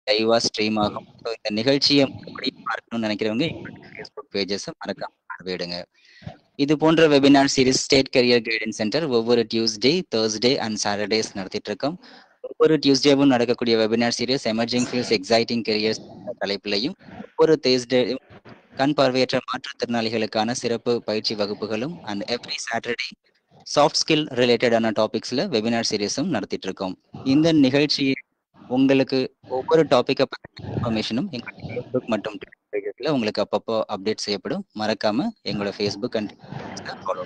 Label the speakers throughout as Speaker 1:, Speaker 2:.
Speaker 1: லைவா ஸ்ட்ரீம் ஆகும் ஸோ இந்த நிகழ்ச்சியை மறுபடியும் பார்க்கணும்னு நினைக்கிறவங்க எங்களுடைய ஃபேஸ்புக் பேஜஸை மறக்காம பார்வையிடுங்க இது போன்ற webinar series state career guidance centre ஒவ்வொரு டியூஸ்டே தேர்ஸ்டே அண்ட் சாட்டர்டேஸ் நடத்திட்டு இருக்கோம் ஒவ்வொரு டியூஸ்டேவும் நடக்கக்கூடிய webinar series emerging fields exciting careers தலைப்பிலையும் ஒவ்வொரு தேர்ஸ்டேயும் கண் பார்வையற்ற மாற்றுத்திறனாளிகளுக்கான சிறப்பு பயிற்சி வகுப்புகளும் and every Saturday soft skill ரிலேட்டடான டாபிக்ஸ்ல வெபினார் சீரிஸும் நடத்திட்டு இருக்கோம் இந்த நிகழ்ச்சியை உங்களுக்கு ஒவ்வொரு டாபிக்கை பற்றின இன்ஃபர்மேஷனும் எங்களுடைய ஃபேஸ்புக் மற்றும் பேஜஸ்ல உங்களுக்கு அப்பப்போ அப்டேட் செய்யப்படும் மறக்காம எங்களோட ஃபேஸ்புக் அண்ட் ஃபாலோ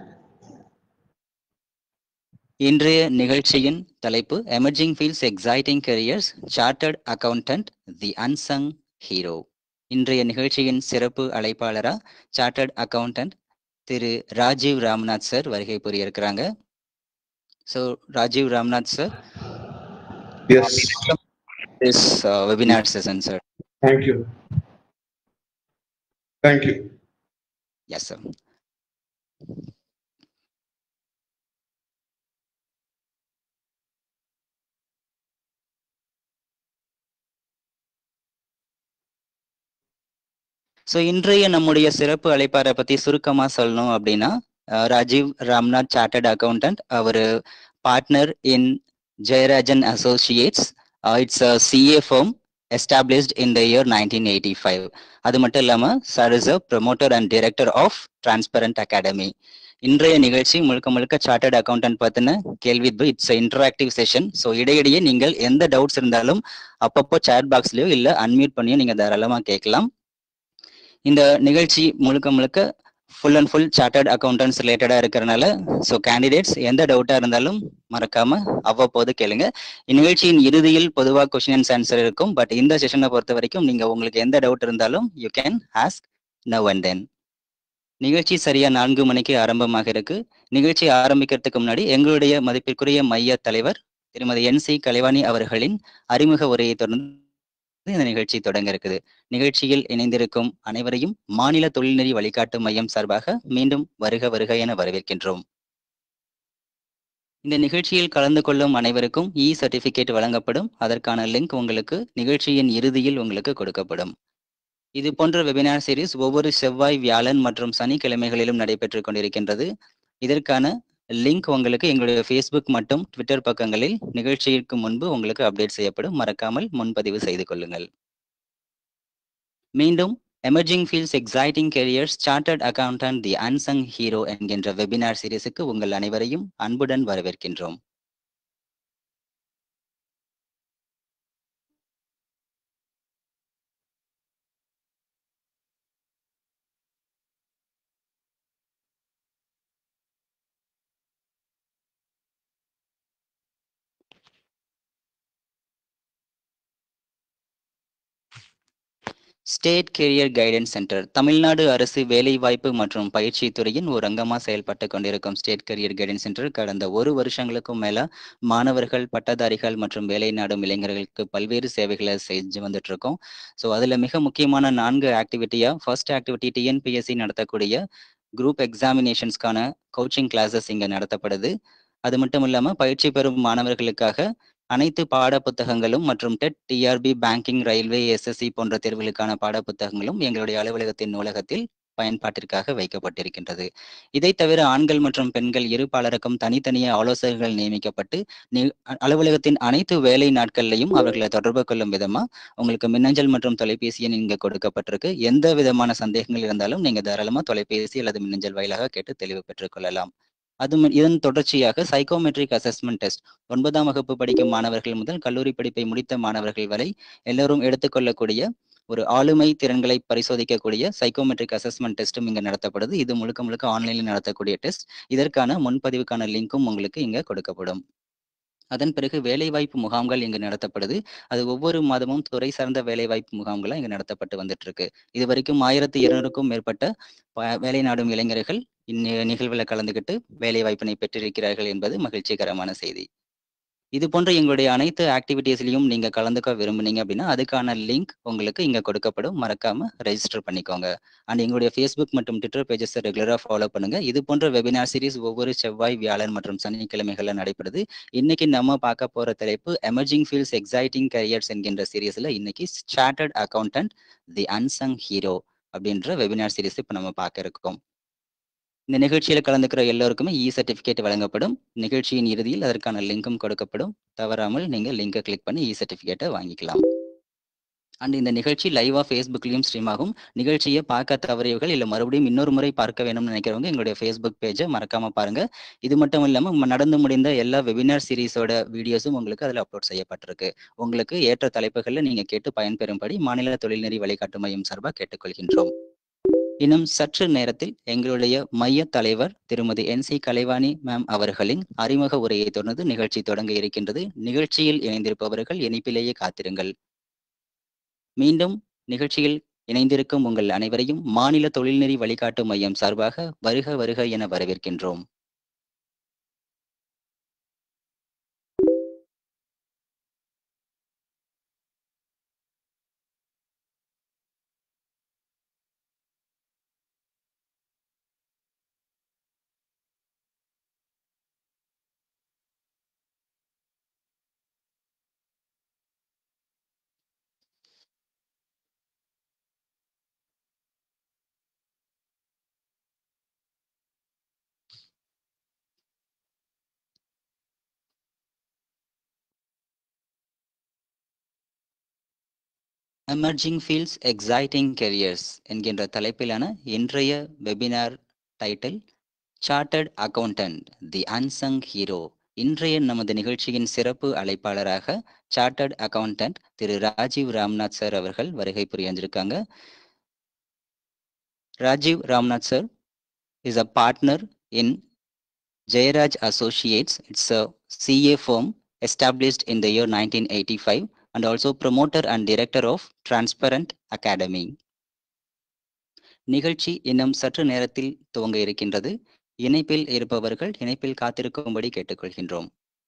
Speaker 1: இன்றைய நிகழ்ச்சியின் தலைப்பு emerging fields exciting careers chartered accountant the unsung hero இன்றைய நிகழ்ச்சியின் சிறப்பு அழைப்பாளரா சார்ட்டர்ட் அக்கவுண்டன்ட் திரு ராஜீவ் ராம்நாத் சார் வருகை புரியிருக்கிறாங்க so Rajeev Ramnath sir
Speaker 2: Yes,
Speaker 1: this uh, webinar session, sir.
Speaker 2: thank you. Thank you.
Speaker 1: Yes, sir. So இன்றைய நம்முடைய சிறப்பு அழைப்பாரை பத்தி சுருக்கமா சொல்லணும் அப்படின்னா ah, Rajeev Ramnath chartered accountant அவர் partner in Jayarajan associates it's a CA firm established in the year nineteen eighty five அது மட்டும் இல்லாம sir is a promoter and director of transparent academy இன்றைய நிகழ்ச்சி முழுக்க முழுக்க சார்ட்டர்ட் அக்கவுண்டன்ட் பத்தின கேள்வி இட்ஸ் இன்டராக்டிவ் செஷன் ஸோ இடையிடையே நீங்கள் எந்த டவுட்ஸ் இருந்தாலும் அப்பப்போ சேட் பாக்ஸ்லயோ இல்ல அன்மியூட் பண்ணியோ நீங்க தாராளமா கேட்கலாம் இந்த நிகழ்ச்சி முழுக்க முழுக்க full and full chartered accountants ரிலேட்டடா இருக்கிறனால ஸோ கேண்டிடேட்ஸ் எந்த டவுட்டா இருந்தாலும் மறக்காம அவ்வப்போது கேளுங்க இந்நிகழ்ச்சியின் இறுதியில் பொதுவாக கொஸ்டின் அண்ட் ஆன்சர் இருக்கும் பட் இந்த செஷனை பொறுத்த வரைக்கும் நீங்க உங்களுக்கு எந்த டவுட் இருந்தாலும் you can ask now and then நிகழ்ச்சி சரியா நான்கு மணிக்கு ஆரம்பமாக இருக்கு நிகழ்ச்சி ஆரம்பிக்கிறதுக்கு முன்னாடி எங்களுடைய மதிப்பிற்குரிய மைய தலைவர் திருமதி என் சி கலைவாணி அவர்களின் அறிமுக உரையை தொடர்ந்து இந்த நிகழ்ச்சி தொடங்க இருக்குது நிகழ்ச்சியில் இணைந்திருக்கும் அனைவரையும் மாநில தொழில்நெறி வழிகாட்டு மையம் சார்பாக மீண்டும் வருக வருக என வரவேற்கின்றோம் இந்த நிகழ்ச்சியில் கலந்து கொள்ளும் அனைவருக்கும் இ சர்டிபிகேட் வழங்கப்படும் அதற்கான லிங்க் உங்களுக்கு நிகழ்ச்சியின் இறுதியில் உங்களுக்கு கொடுக்கப்படும் இது போன்ற வெபினார் சீரிஸ் ஒவ்வொரு செவ்வாய் வியாழன் மற்றும் சனிக்கிழமைகளிலும் நடைபெற்றுக் கொண்டிருக்கின்றது இதற்கான லிங்க் உங்களுக்கு எங்களுடைய ஃபேஸ்புக் மற்றும் ட்விட்டர் பக்கங்களில் நிகழ்ச்சிக்கு முன்பு உங்களுக்கு அப்டேட் செய்யப்படும் மறக்காமல் முன்பதிவு செய்து கொள்ளுங்கள் மீண்டும் emerging fields exciting careers chartered accountant the unsung hero என்கின்ற வெபினார் சீரிஸுக்கு உங்கள் அனைவரையும் அன்புடன் வரவேற்கின்றோம் state career guidance centre Tamil Nadu அரசு வேலைவாய்ப்பு மற்றும் பயிற்சி துறையின் ஒரு அங்கமா செயல்பட்டு கொண்டிருக்கும் ஸ்டேட் கெரியர் கைடன்ஸ் சென்டர் கடந்த ஒரு வருஷங்களுக்கும் மேல மாணவர்கள் பட்டதாரிகள் மற்றும் வேலை நாடும் இளைஞர்களுக்கு பல்வேறு சேவைகளை செஞ்சு வந்துட்டு இருக்கோம் ஸோ அதுல மிக முக்கியமான நான்கு ஆக்டிவிட்டியா ஃபர்ஸ்ட் ஆக்டிவிட்டி டிஎன்பிஎஸ்சி நடத்தக்கூடிய குரூப் எக்ஸாமினேஷன்ஸ்க்கான கோச்சிங் கிளாஸஸ் இங்க நடத்தப்படுது அது மட்டும் இல்லாம பயிற்சி பெறும் மாணவர்களுக்காக அனைத்து பாட புத்தகங்களும் மற்றும் TET TRB banking railway SSC போன்ற தேர்வுகளுக்கான பாட புத்தகங்களும் எங்களுடைய அலுவலகத்தின் நூலகத்தில் பயன்பாட்டிற்காக வைக்கப்பட்டிருக்கின்றது இதை தவிர ஆண்கள் மற்றும் பெண்கள் இரு பாலருக்கும் தனித்தனியே ஆலோசகர்கள் நியமிக்கப்பட்டு நி- அ- அலுவலகத்தின் அனைத்து வேலை நாட்கள்லையும் அவர்களை தொடர்பு கொள்ளும் விதமா உங்களுக்கு மின்னஞ்சல் மற்றும் தொலைபேசி எண் இங்க கொடுக்கப்பட்டிருக்கு எந்த விதமான சந்தேகங்கள் இருந்தாலும் நீங்க தாராளமா தொலைபேசி அல்லது மின்னஞ்சல் வாயிலாக கேட்டு தெளிவு பெற்றுக் கொள்ளலாம் அது ம- இதன் தொடர்ச்சியாக சைக்கோமெட்ரிக் அசஸ்மெண்ட் டெஸ்ட் ஒன்பதாம் வகுப்பு படிக்கும் மாணவர்கள் முதல் கல்லூரி படிப்பை முடித்த மாணவர்கள் வரை எல்லோரும் எடுத்துக்கொள்ளக்கூடிய ஒரு ஆளுமை திறன்களை பரிசோதிக்கக்கூடிய சைக்கோமெட்ரிக் அசஸ்மெண்ட் டெஸ்ட்டும் இங்க நடத்தப்படுது இது முழுக்க முழுக்க ஆன்லைனில் நடத்தக்கூடிய டெஸ்ட் இதற்கான முன்பதிவுக்கான லிங்க்கும் உங்களுக்கு இங்க கொடுக்கப்படும் அதன் பிறகு வேலைவாய்ப்பு முகாம்கள் இங்கு நடத்தப்படுது அது ஒவ்வொரு மாதமும் துறை சார்ந்த வேலைவாய்ப்பு முகாம்களா இங்கு நடத்தப்பட்டு வந்துட்டு இருக்கு இது வரைக்கும் ஆயிரத்தி இருநூறுக்கும் மேற்பட்ட ப- வேலை நாடும் இளைஞர்கள் இந்நிகழ்வில் கலந்துகிட்டு வேலை வாய்ப்பினை பெற்றிருக்கிறார்கள் என்பது மகிழ்ச்சிகரமான செய்தி இது போன்ற எங்களுடைய அனைத்து ஆக்டிவிட்டீஸ்லயும் நீங்க கலந்துக்க விரும்புனீங்க அப்படின்னா அதுக்கான லிங்க் உங்களுக்கு இங்க கொடுக்கப்படும் மறக்காம ரெஜிஸ்டர் பண்ணிக்கோங்க அண்ட் எங்களுடைய ஃபேஸ்புக் மற்றும் ட்விட்டர் பேஜஸ் ரெகுலரா ஃபாலோ பண்ணுங்க இது போன்ற வெபினார் சீரிஸ் ஒவ்வொரு செவ்வாய் வியாழன் மற்றும் சனிக்கிழமைகள்ல நடைபெறுது இன்னைக்கு நம்ம பார்க்க போற தலைப்பு எமர்ஜிங் ஃபீல்ட்ஸ் எக்ஸைட்டிங் கரியர்ஸ் என்கின்ற சீரிஸ்ல இன்னைக்கு chartered accountant the unsung hero அப்படின்ற வெபினார் சீரிஸ் இப்போ நம்ம பார்க்க இருக்கோம் இந்த நிகழ்ச்சியில கலந்துக்கிற எல்லோருக்குமே இ சர்டிபிகேட் வழங்கப்படும் நிகழ்ச்சியின் இறுதியில் அதற்கான லிங்கும் கொடுக்கப்படும் தவறாமல் நீங்க லிங்கை கிளிக் பண்ணி இ சர்டிபிகேட்டை வாங்கிக்கலாம் அண்ட் இந்த நிகழ்ச்சி லைவா ஃபேஸ்புக்லயும் ஸ்ட்ரீம் ஆகும் நிகழ்ச்சியை பார்க்க தவறியவர்கள் இல்லை மறுபடியும் இன்னொரு முறை பார்க்க வேணும்னு நினைக்கிறவங்க எங்களுடைய ஃபேஸ்புக் பேஜை மறக்காம பாருங்க இது மட்டும் இல்லாம ம- நடந்து முடிந்த எல்லா வெபினார் சீரிஸோட வீடியோஸும் உங்களுக்கு அதில் அப்லோட் செய்யப்பட்டிருக்கு உங்களுக்கு ஏற்ற தலைப்புகளில் நீங்க கேட்டு பயன்பெறும்படி மாநில தொழில்நெறி வழிகாட்டு மையம் சார்பாக கேட்டுக்கொள்கின்றோம் இன்னும் சற்று நேரத்தில் எங்களுடைய மைய தலைவர் திருமதி என் சி கலைவாணி மேம் அவர்களின் அறிமுக உரையை தொடர்ந்து நிகழ்ச்சி தொடங்க இருக்கின்றது நிகழ்ச்சியில் இணைந்திருப்பவர்கள் இணைப்பிலேயே காத்திருங்கள் மீண்டும் நிகழ்ச்சியில் இணைந்திருக்கும் உங்கள் அனைவரையும் மாநில தொழில்நெறி வழிகாட்டு மையம் சார்பாக வருக வருக என வரவேற்கின்றோம் எமர்ஜிங் ஃபீல்ட்ஸ் எக்ஸைட்டிங் கெரியர்ஸ் என்கின்ற தலைப்பிலான இன்றைய webinar title chartered accountant the unsung hero இன்றைய நமது நிகழ்ச்சியின் சிறப்பு அழைப்பாளராக சார்ட்டர்ட் அக்கவுண்டன்ட் திரு ராஜீவ் ராம்நாத் சார் அவர்கள் வருகை புரிஞ்சிருக்காங்க Rajeev Ramnath sir is a partner in Jayaraj associates it's a CA firm established in the year 1985 and also promoter and director of Transparent Academy. நிகழ்ச்சி இன்னும் சற்று நேரத்தில் துவங்க இருக்கின்றது இணைப்பில் இருப்பவர்கள் இணைப்பில் காத்திருக்கும்படி கேட்டுக்கொள்கின்றோம்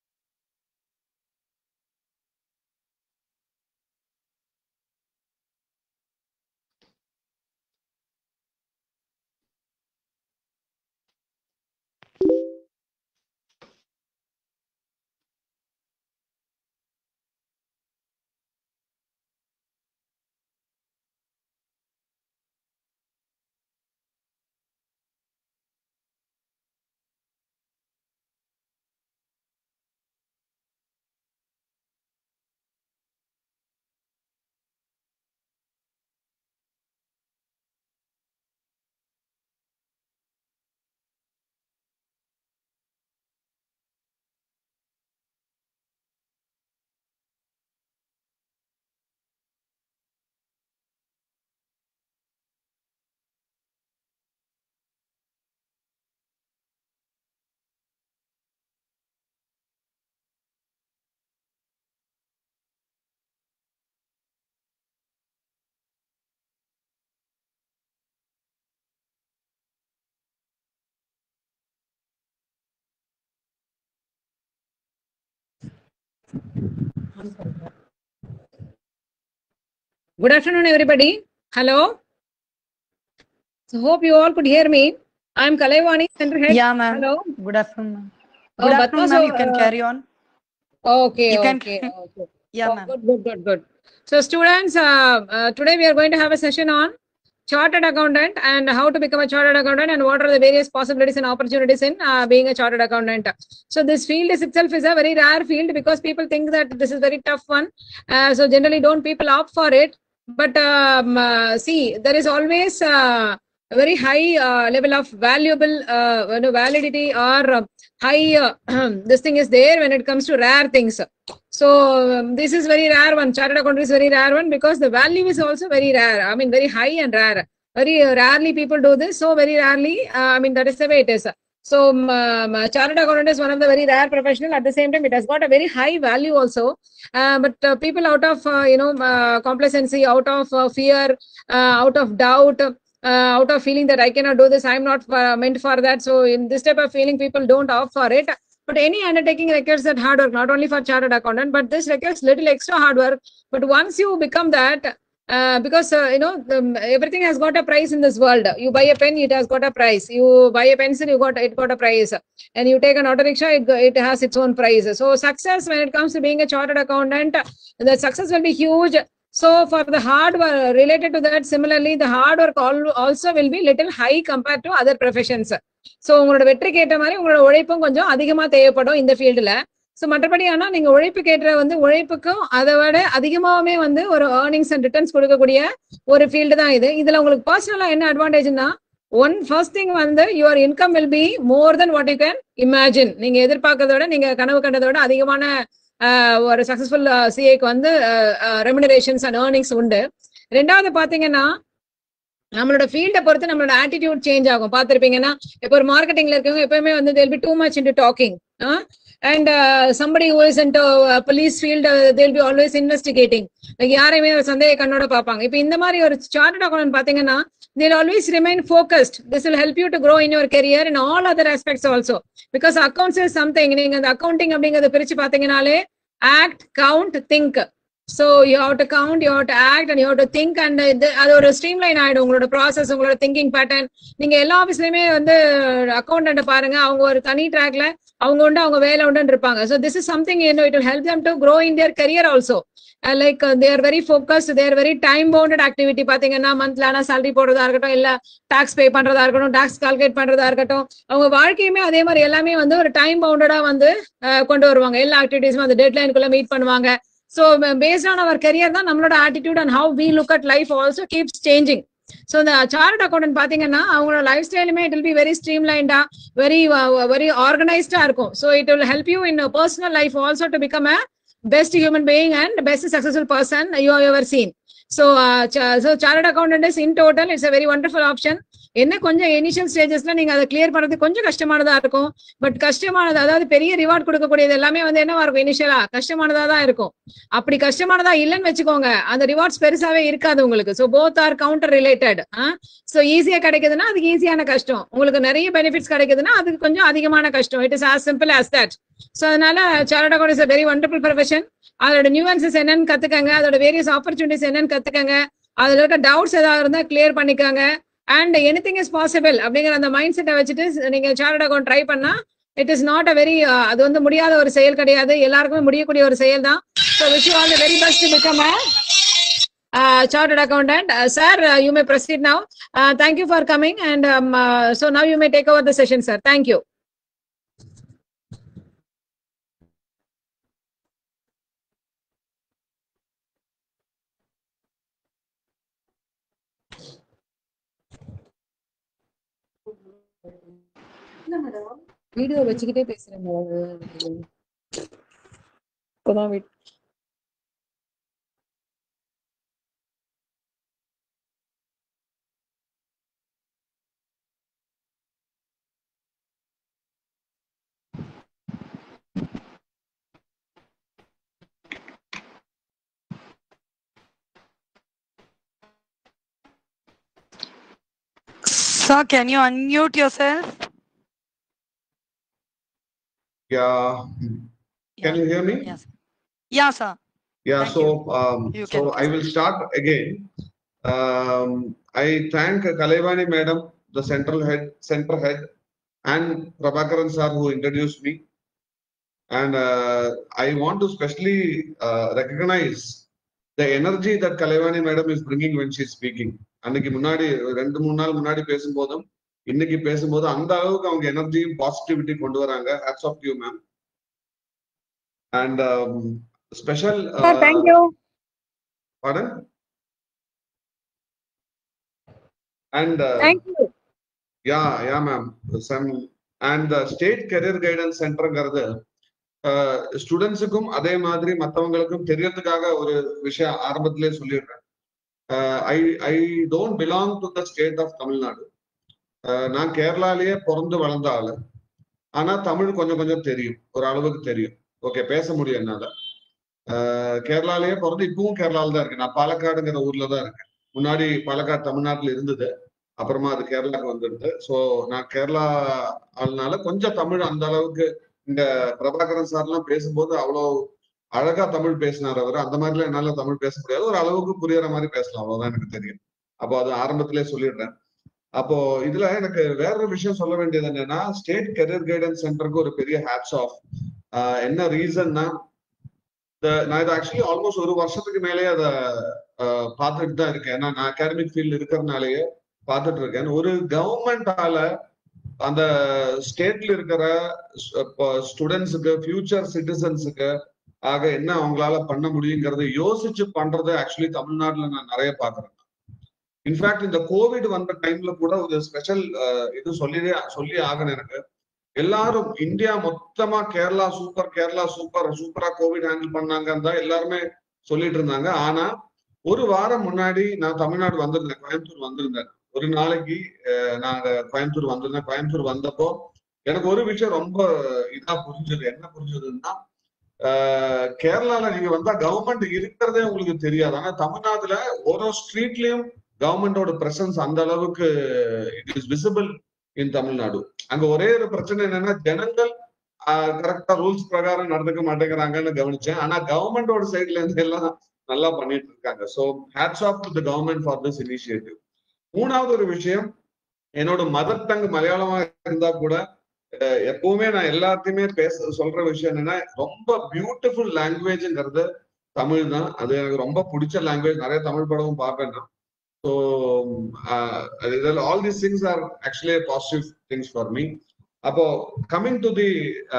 Speaker 3: Good afternoon, everybody. Hello. So hope you all could hear me. I'm Kalaivani, center head.
Speaker 4: Yeah, ma'am.
Speaker 3: Hello.
Speaker 4: Good afternoon, ma'am.
Speaker 3: Oh,
Speaker 4: Good
Speaker 3: Batma,
Speaker 4: afternoon,
Speaker 3: so,
Speaker 4: ma'am. You can
Speaker 3: uh,
Speaker 4: carry on.
Speaker 3: Okay,
Speaker 4: You can-
Speaker 3: okay, okay.
Speaker 4: Yeah,
Speaker 3: Oh,
Speaker 4: ma'am.
Speaker 3: Good, good, good, good. So students, uh, uh, today we are going to have a session on chartered accountant and how to become a chartered accountant and what are the various possibilities and opportunities in uh, being a chartered accountant. So this field is itself is a very rare field because people think that this is very tough one. Uh, so generally don't people opt for it. But um, uh, see, there is always uh, a very high uh, level of valuable uh, you know, validity or uh, high uh, this thing is there when it comes to rare things. So um, this is very rare one. Chartered accountant is very rare one because the value is also very rare. I mean, very high and rare. Very uh, rarely people do this. So very rarely. Uh, I mean, that is the way it is. So um, um, chartered accountant is one of the very rare professional. At the same time, it has got a very high value also. Uh, but uh, people out of uh, you know uh, complacency, out of uh, fear, uh, out of doubt. Uh, out of feeling that I cannot do this, I'm not uh, meant for that. So in this type of feeling, people don't opt for it But any undertaking requires that hard work, not only for chartered accountant, but this requires little extra hard work. But once you become that, uh, because uh, you know the, everything has got a price in this world. You buy a pen, it has got a price. You buy a pencil, you got it got a price. And you take an auto rickshaw, it, go- it has its own price. So success when it comes to being a chartered accountant, the success will be huge. So for the hard work related to that, similarly, the hard work al- also will be little high compared to other professions. So உங்களோட வெற்றிக்கு ஏற்ற மாதிரி உங்களோட உழைப்பும் கொஞ்சம் அதிகமா தேவைப்படும் இந்த ஃபீல்டுல ஸோ மற்றபடி ஆனா நீங்க உழைப்புக்கு ஏற்ற வந்து உழைப்புக்கும் அதை விட அதிகமாகவே வந்து ஒரு ஏர்னிங்ஸ் அண்ட் ரிட்டர்ன்ஸ் கொடுக்கக்கூடிய ஒரு ஃபீல்டு தான் இது இதுல உங்களுக்கு பர்சனலா என்ன அட்வான்டேஜ்னா ஒன் ஃபர்ஸ்ட் திங் வந்து your income will be more then what you can imagine நீங்க எதிர்பார்க்கறத விட நீங்க கனவு கண்டதை விட அதிகமான ஆஹ், ஒரு சக்சஸ்ஃபுல் சிஏக்கு வந்து ரெமுனரேஷன்ஸ் அண்ட் ஏர்னிங்ஸ் உண்டு ரெண்டாவது பாத்தீங்கன்னா நம்மளோட ஃபீல்டை பொறுத்து நம்மளோட ஆட்டிடியூட் சேஞ்ச் ஆகும் பார்த்திருப்பீங்கன்னா இப்போ ஒரு மார்க்கெட்டிங்ல இருக்கவங்க எப்பவுமே வந்து they'll be too much into talking and somebody who is into uh, police field uh, they'll be always investigating like யாரையுமே ஒரு சந்தேக கண்ணோட பார்ப்பாங்க இப்போ இந்த மாதிரி ஒரு சார்ட்டட் அக்கௌண்ட் பாத்தீங்கன்னா they'll always remain focused this will help you to grow in your career in all other aspects also because accounts is something நீங்க அந்த அக்கவுண்டிங் அப்படிங்கறத பிரிச்சு பாத்தீங்கன்னாலே act count think so you have to count you have to act and you have to think and இது அது ஒரு streamline ஆயிடும் உங்களோட ப்ராசஸ் உங்களோட திங்கிங் பேட்டர்ன் நீங்க எல்லா ஆஃபீஸ்லயுமே வந்து அக்கௌண்டன்ட் பாருங்க அவங்க ஒரு தனி ட்ராக்ல அவங்க உண்டு அவங்க வேலை உண்டுன்னு இருப்பாங்க so this is something you it will help them to grow in their career also like they're very focused they're very time bounded activity பாத்தீங்கன்னா மந்த்ல ஆனா சேலரி போடுறதா இருக்கட்டும் இல்ல டாக்ஸ் பே பண்றதா இருக்கட்டும் டாக்ஸ் கால்குலேட் பண்றதா இருக்கட்டும் அவங்க வாழ்க்கையுமே அதே மாதிரி எல்லாமே வந்து ஒரு டைம் பவுண்டடா வந்து அஹ், கொண்டு வருவாங்க எல்லா ஆக்டிவிட்டிஸும் அந்த டெட்லைனுக்குள்ள மீட் பண்ணுவாங்க so based on our career தான் நம்மளோட attitude and how we look at life also keeps changing so இந்த சார்ட் அக்கௌண்டன்ட் பாத்தீங்கன்னா அவங்களோட லைஃப் ஸ்டைலுமே இட் வில் பி வெரி ஸ்ட்ரீம் லைண்டா வெரி வெரி ஆர்கனைஸ்டா இருக்கும் so it will help you in personal life also to become a best human being and best successful person you ever seen so so chart accountant is in total it's a very wonderful option என்ன கொஞ்சம் initial ஸ்டேஜஸ்ல நீங்க அதை clear பண்றது கொஞ்சம் கஷ்டமானதா இருக்கும் but கஷ்டமானது அதாவது பெரிய reward கொடுக்கக்கூடியது எல்லாமே வந்து என்னவா இருக்கும் இனிஷியலா கஷ்டமானதா தான் இருக்கும் அப்படி கஷ்டமானதா இல்லைன்னு வச்சுக்கோங்க அந்த ரிவார்ட்ஸ் பெருசாவே இருக்காது உங்களுக்கு so both are counter related so ஈஸியா கிடைக்குதுன்னா அதுக்கு ஈஸியான கஷ்டம் உங்களுக்கு நிறைய பெனிஃபிட்ஸ் கிடைக்குதுன்னா அதுக்கு கொஞ்சம் அதிகமான கஷ்டம் it is as simple as that so அதனால chart account is very wonderful profession அதோட நியூவன்சஸ் என்னன்னு கத்துக்கங்க அதோட வேரியஸ் ஆப்பர்ச்சுனிட்டிஸ் என்னன்னு கத்துக்கங்க அதுல இருக்க டவுட்ஸ் ஏதாவது இருந்தா கிளியர் பண்ணிக்கோங்க அண்ட் எனிதிங் இஸ் பாசிபிள் அப்படிங்கிற அந்த மைண்ட் செட்டை வச்சுட்டு நீங்க சார்ட் அக்கௌண்ட் ட்ரை பண்ணா it is not a very அது வந்து முடியாத ஒரு செயல் கிடையாது எல்லாருக்குமே முடியக்கூடிய ஒரு செயல் தான் so wish you all the very best become a chartered accountant. Uh, sir, uh, you may proceed now. Uh, thank you for coming. And um, uh, so now you may take over the session, sir. Thank you. Video வச்சுக்கிட்டே பேசுறேன் இப்போதான்
Speaker 4: Sir, can you unmute yourself?
Speaker 2: Yeah. Can you hear me?
Speaker 4: Yes. Yeah, sir.
Speaker 2: Yeah,
Speaker 4: Thank
Speaker 2: so, um,
Speaker 4: You
Speaker 2: so
Speaker 4: can
Speaker 2: I will start again. Um, I thank Kalevani madam, the central head, center head, and Prabhakaran sir who introduced me. And uh, I want to specially uh, recognize the energy that Kalevani madam is bringing when she's speaking. அன்னைக்கு முன்னாடி ரெண்டு மூணு நாள் முன்னாடி பேசும்போதும் இன்னைக்கு பேசும்போது அந்த அளவுக்கு அவங்க எனர்ஜியும் பாசிட்டிவிட்டி கொண்டு வராங்க hats off you ma'am and special
Speaker 3: Sir, thank you.
Speaker 2: pardon and uh,
Speaker 3: Thank you.
Speaker 2: yeah yeah ma'am some and the state career guidance centerங்கிறது ஸ்டூடெண்ட்ஸுக்கும் அதே மாதிரி மத்தவங்களுக்கும் தெரியறதுக்காக ஒரு விஷயம் ஆரம்பத்திலே சொல்லிடுறேன் I I don't belong to the state of Tamil Nadu ah, நான் கேரளாலேயே பிறந்து வளர்ந்த ஆளு ஆனா தமிழ் கொஞ்சம் கொஞ்சம் தெரியும் ஒரு அளவுக்கு தெரியும் ஓகே பேச முடியும் என்னால அஹ், கேரளாலேயே பிறந்து இப்பவும் கேரளால தான் இருக்கேன் நான் பாலக்காடுங்கிற ஊர்ல தான் இருக்கேன் முன்னாடி பாலக்காடு தமிழ்நாட்டுல இருந்தது அப்புறமா அது கேரளாக்கு வந்துடுது ஸோ நான் கேரளா ஆளுனால கொஞ்சம் தமிழ் அந்த அளவுக்கு இங்க பிரபாகரன் சார் எல்லாம் பேசும்போது அவ்வளவு அழகா தமிழ் பேசினார் அவர் அந்த மாதிரிலாம் என்னால தமிழ் பேச முடியாது ஒரு அளவுக்கு புரியற மாதிரி பேசலாம் அவ்வளவுதான் எனக்கு தெரியும் அப்போ அது ஆரம்பத்திலே சொல்லிடுறேன் அப்போ இதுல எனக்கு வேற ஒரு விஷயம் சொல்ல வேண்டியது என்னன்னா ஸ்டேட் கெரியர் கைடன்ஸ் சென்டருக்கு ஒரு பெரிய ஹேட்ஸ் ஆஃப் என்ன ரீசன்னா நான் இது ஆக்சுவலி ஆல்மோஸ்ட் ஒரு வருஷத்துக்கு மேலே அதை பார்த்துட்டு தான் இருக்கேன் ஏன்னா நான் அகாடமிக் ஃபீல்டு இருக்கிறதுனாலயே பார்த்துட்டு இருக்கேன் ஒரு கவர்மெண்டால அந்த ஸ்டேட்ல இருக்கிற ஸ்டூடெண்ட்ஸுக்கு ஃபியூச்சர் சிட்டிசன்ஸுக்கு ஆக என்ன அவங்களால பண்ண முடியுங்கிறத யோசிச்சு பண்றதை ஆக்சுவலி தமிழ்நாட்டுல நான் நிறைய பாக்குறேன் இன்ஃபேக்ட் இந்த கோவிட் வந்த டைம்ல கூட ஒரு ஸ்பெஷல் இது சொல்லியே சொல்லி ஆகணும் எனக்கு எல்லாரும் இந்தியா மொத்தமா கேரளா சூப்பர் கேரளா சூப்பர் சூப்பரா கோவிட் ஹேண்டில் பண்ணாங்கன்னு தான் எல்லாருமே சொல்லிட்டு இருந்தாங்க ஆனா ஒரு வாரம் முன்னாடி நான் தமிழ்நாடு வந்திருந்தேன் கோயம்புத்தூர் வந்திருந்தேன் ஒரு நாளைக்கு நாங்க கோயம்புத்தூர் வந்திருந்தேன் கோயம்புத்தூர் வந்தப்போ எனக்கு ஒரு விஷயம் ரொம்ப இதா புரிஞ்சது என்ன புரிஞ்சதுன்னா கேரளால நீங்க வந்தா கவர்மெண்ட் இருக்கிறதே உங்களுக்கு தெரியாது ஆனா தமிழ்நாட்டுல ஒரு ஸ்ட்ரீட்லயும் கவர்மெண்டோட பிரசன்ஸ் அந்த அளவுக்கு it is visible in Tamil Nadu அங்க ஒரே ஒரு பிரச்சனை என்னன்னா ஜனங்கள் கரெக்டா ரூல்ஸ் பிரகாரம் நடந்துக்க மாட்டேங்கிறாங்கன்னு கவனிச்சேன் ஆனா கவர்மெண்டோட சைட்ல இருந்து எல்லாம் நல்லா பண்ணிட்டு இருக்காங்க so hats off to the government for this initiative மூணாவது ஒரு விஷயம் என்னோட மதர் டங் மலையாளமா இருந்தா கூட எப்பவுமே நான் எல்லாத்தையுமே பேச சொல்ற விஷயம் என்னன்னா ரொம்ப பியூட்டிஃபுல் லாங்குவேஜ்ங்கிறது தமிழ் தான் அது எனக்கு ரொம்ப பிடிச்ச லாங்குவேஜ் நிறைய தமிழ் படமும் பார்ப்பேன் நான் so all these things are actually positive things for me அப்போ coming to the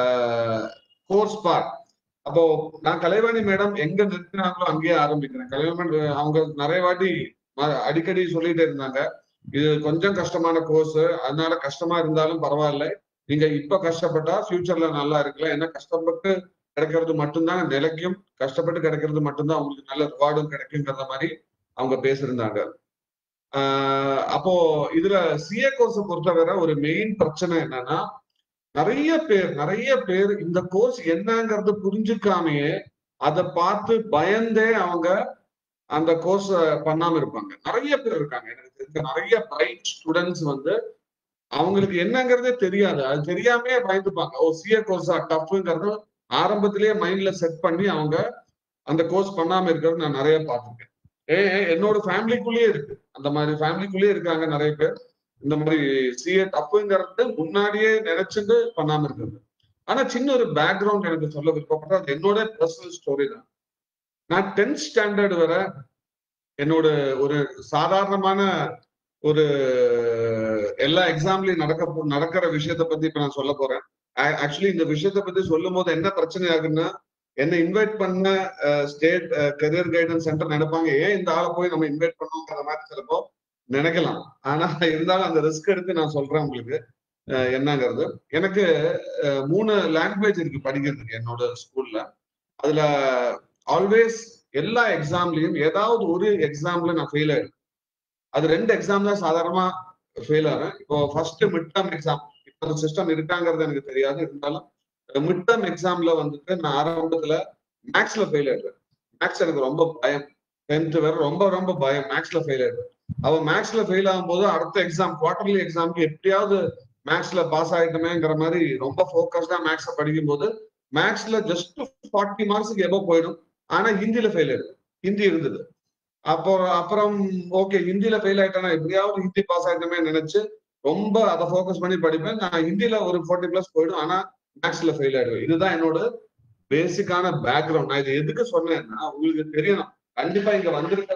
Speaker 2: course part அப்போ நான் கலைவாணி மேடம் எங்க நிறுத்தினாங்களோ அங்கேயே ஆரம்பிக்கிறேன் கலைவாணி அவங்க நிறைய வாட்டி அடிக்கடி சொல்லிட்டே இருந்தாங்க இது கொஞ்சம் கஷ்டமான கோர்ஸ் அதனால கஷ்டமா இருந்தாலும் பரவாயில்ல நீங்க இப்ப கஷ்டப்பட்டா ஃபியூச்சர்ல நல்லா இருக்கலாம் ஏன்னா கஷ்டப்பட்டு கிடைக்கிறது மட்டும்தான் நிலைக்கும் கஷ்டப்பட்டு கிடைக்கிறது மட்டும்தான் அவங்களுக்கு நல்ல ரிவார்டும் கிடைக்குங்கிற மாதிரி அவங்க பேசியிருந்தாங்க அப்போ இதுல சிஏ கோர்ஸை பொறுத்தவரை ஒரு மெயின் பிரச்சனை என்னன்னா நிறைய பேர் நிறைய பேர் இந்த கோர்ஸ் என்னங்கிறது புரிஞ்சுக்காமையே அதை பார்த்து பயந்தே அவங்க அந்த கோர்ஸ் பண்ணாம இருப்பாங்க நிறைய பேர் இருக்காங்க எனக்கு தெரிஞ்ச நிறைய பிரைட் ஸ்டூடெண்ட்ஸ் வந்து அவங்களுக்கு என்னங்கிறதே தெரியாது அது தெரியாமே பயந்துப்பாங்க ஓ சிஏ கோர்ஸா டஃப்ங்கிறது ஆரம்பத்திலேயே மைண்ட்ல செட் பண்ணி அவங்க அந்த கோர்ஸ் பண்ணாம இருக்கிறது நான் நிறைய பார்த்துருக்கேன் ஏ என்னோட ஃபேமிலிக்குள்ளேயே இருக்கு அந்த மாதிரி ஃபேமிலிக்குள்ளேயே இருக்காங்க நிறைய பேர் இந்த மாதிரி சிஏ டஃப்ங்கிறது முன்னாடியே நினைச்சுட்டு பண்ணாம இருக்கிறது ஆனா சின்ன ஒரு பேக்ரவுண்ட் எனக்கு சொல்ல விருப்பப்பட்ட அது என்னோட பர்சனல் ஸ்டோரி தான் நான் டென்த் ஸ்டாண்டர்ட் வரை என்னோட ஒரு சாதாரணமான ஒரு எல்லா எக்ஸாம்லயும் நடக்க நடக்கிற விஷயத்த பத்தி இப்ப நான் சொல்ல போறேன் ஆக்சுவலி இந்த விஷயத்த பத்தி சொல்லும் போது என்ன பிரச்சனை ஆகுன்னா என்ன இன்வைட் பண்ண ஸ்டேட் கரியர் கைடன்ஸ் சென்டர் நினைப்பாங்க ஏன் இந்த ஆளை போய் நம்ம இன்வைட் பண்ணோங்கிற மாதிரி சிலப்போ நினைக்கலாம் ஆனா இருந்தாலும் அந்த ரிஸ்க் எடுத்து நான் சொல்றேன் உங்களுக்கு என்னங்கிறது எனக்கு மூணு லாங்குவேஜ் இருக்கு படிக்கிறதுக்கு என்னோட ஸ்கூல்ல அதுல ஆல்வேஸ் எல்லா எக்ஸாம்லயும் ஏதாவது ஒரு எக்ஸாம்ல நான் ஃபெயில் ஆயிடுவேன் அது ரெண்டு எக்ஸாம் தான் சாதாரணமா ஃபெயில் ஆகிறேன் இப்போ ஃபர்ஸ்ட் மிட் டேர்ம் எக்ஸாம் இப்போ சிஸ்டம் இருக்காங்கிறது எனக்கு தெரியாது இருந்தாலும் மிட் டேர்ம் எக்ஸாம்ல வந்துட்டு நான் ஆரம்பத்துல மேக்ஸ்ல ஃபெயில் ஆயிடுவேன் மேக்ஸ் எனக்கு ரொம்ப பயம் டென்த் வேற ரொம்ப ரொம்ப பயம் மேக்ஸ்ல ஃபெயில் ஆயிடுவேன் அவன் மேக்ஸ்ல ஃபெயில் ஆகும்போது அடுத்த எக்ஸாம் குவார்டர்லி எக்ஸாம்க்கு எப்படியாவது மேக்ஸ்ல பாஸ் ஆயிட்டமேங்கிற மாதிரி ரொம்ப ஃபோக்கஸ்டா மேக்ஸ படிக்கும் போது மேக்ஸ்ல ஜஸ்ட் ஃபார்ட்டி மார்க்ஸுக்கு எபோ போயிடும் ஆனா ஹிந்தியில ஃபெயில் ஆயிடும் ஹிந்தி இருந்தது அப்போ அப்புறம் ஓகே ஹிந்தியில ஃபெயில் ஆயிட்டேனா எப்படியாவது ஹிந்தி பாஸ் ஆயிட்டமே நினைச்சு ரொம்ப அதை ஃபோக்கஸ் பண்ணி படிப்பேன் நான் ஹிந்தியில ஒரு ஃபோர்ட்டி பிளஸ் போயிடும் ஆனா மேக்ஸ்ல ஃபெயில் ஆயிடுவேன் இதுதான் என்னோட பேசிக்கான பேக்ரவுண்ட் நான் இது எதுக்கு சொன்னேன்னா உங்களுக்கு தெரியணும் கண்டிப்பா இங்க வந்திருக்கிற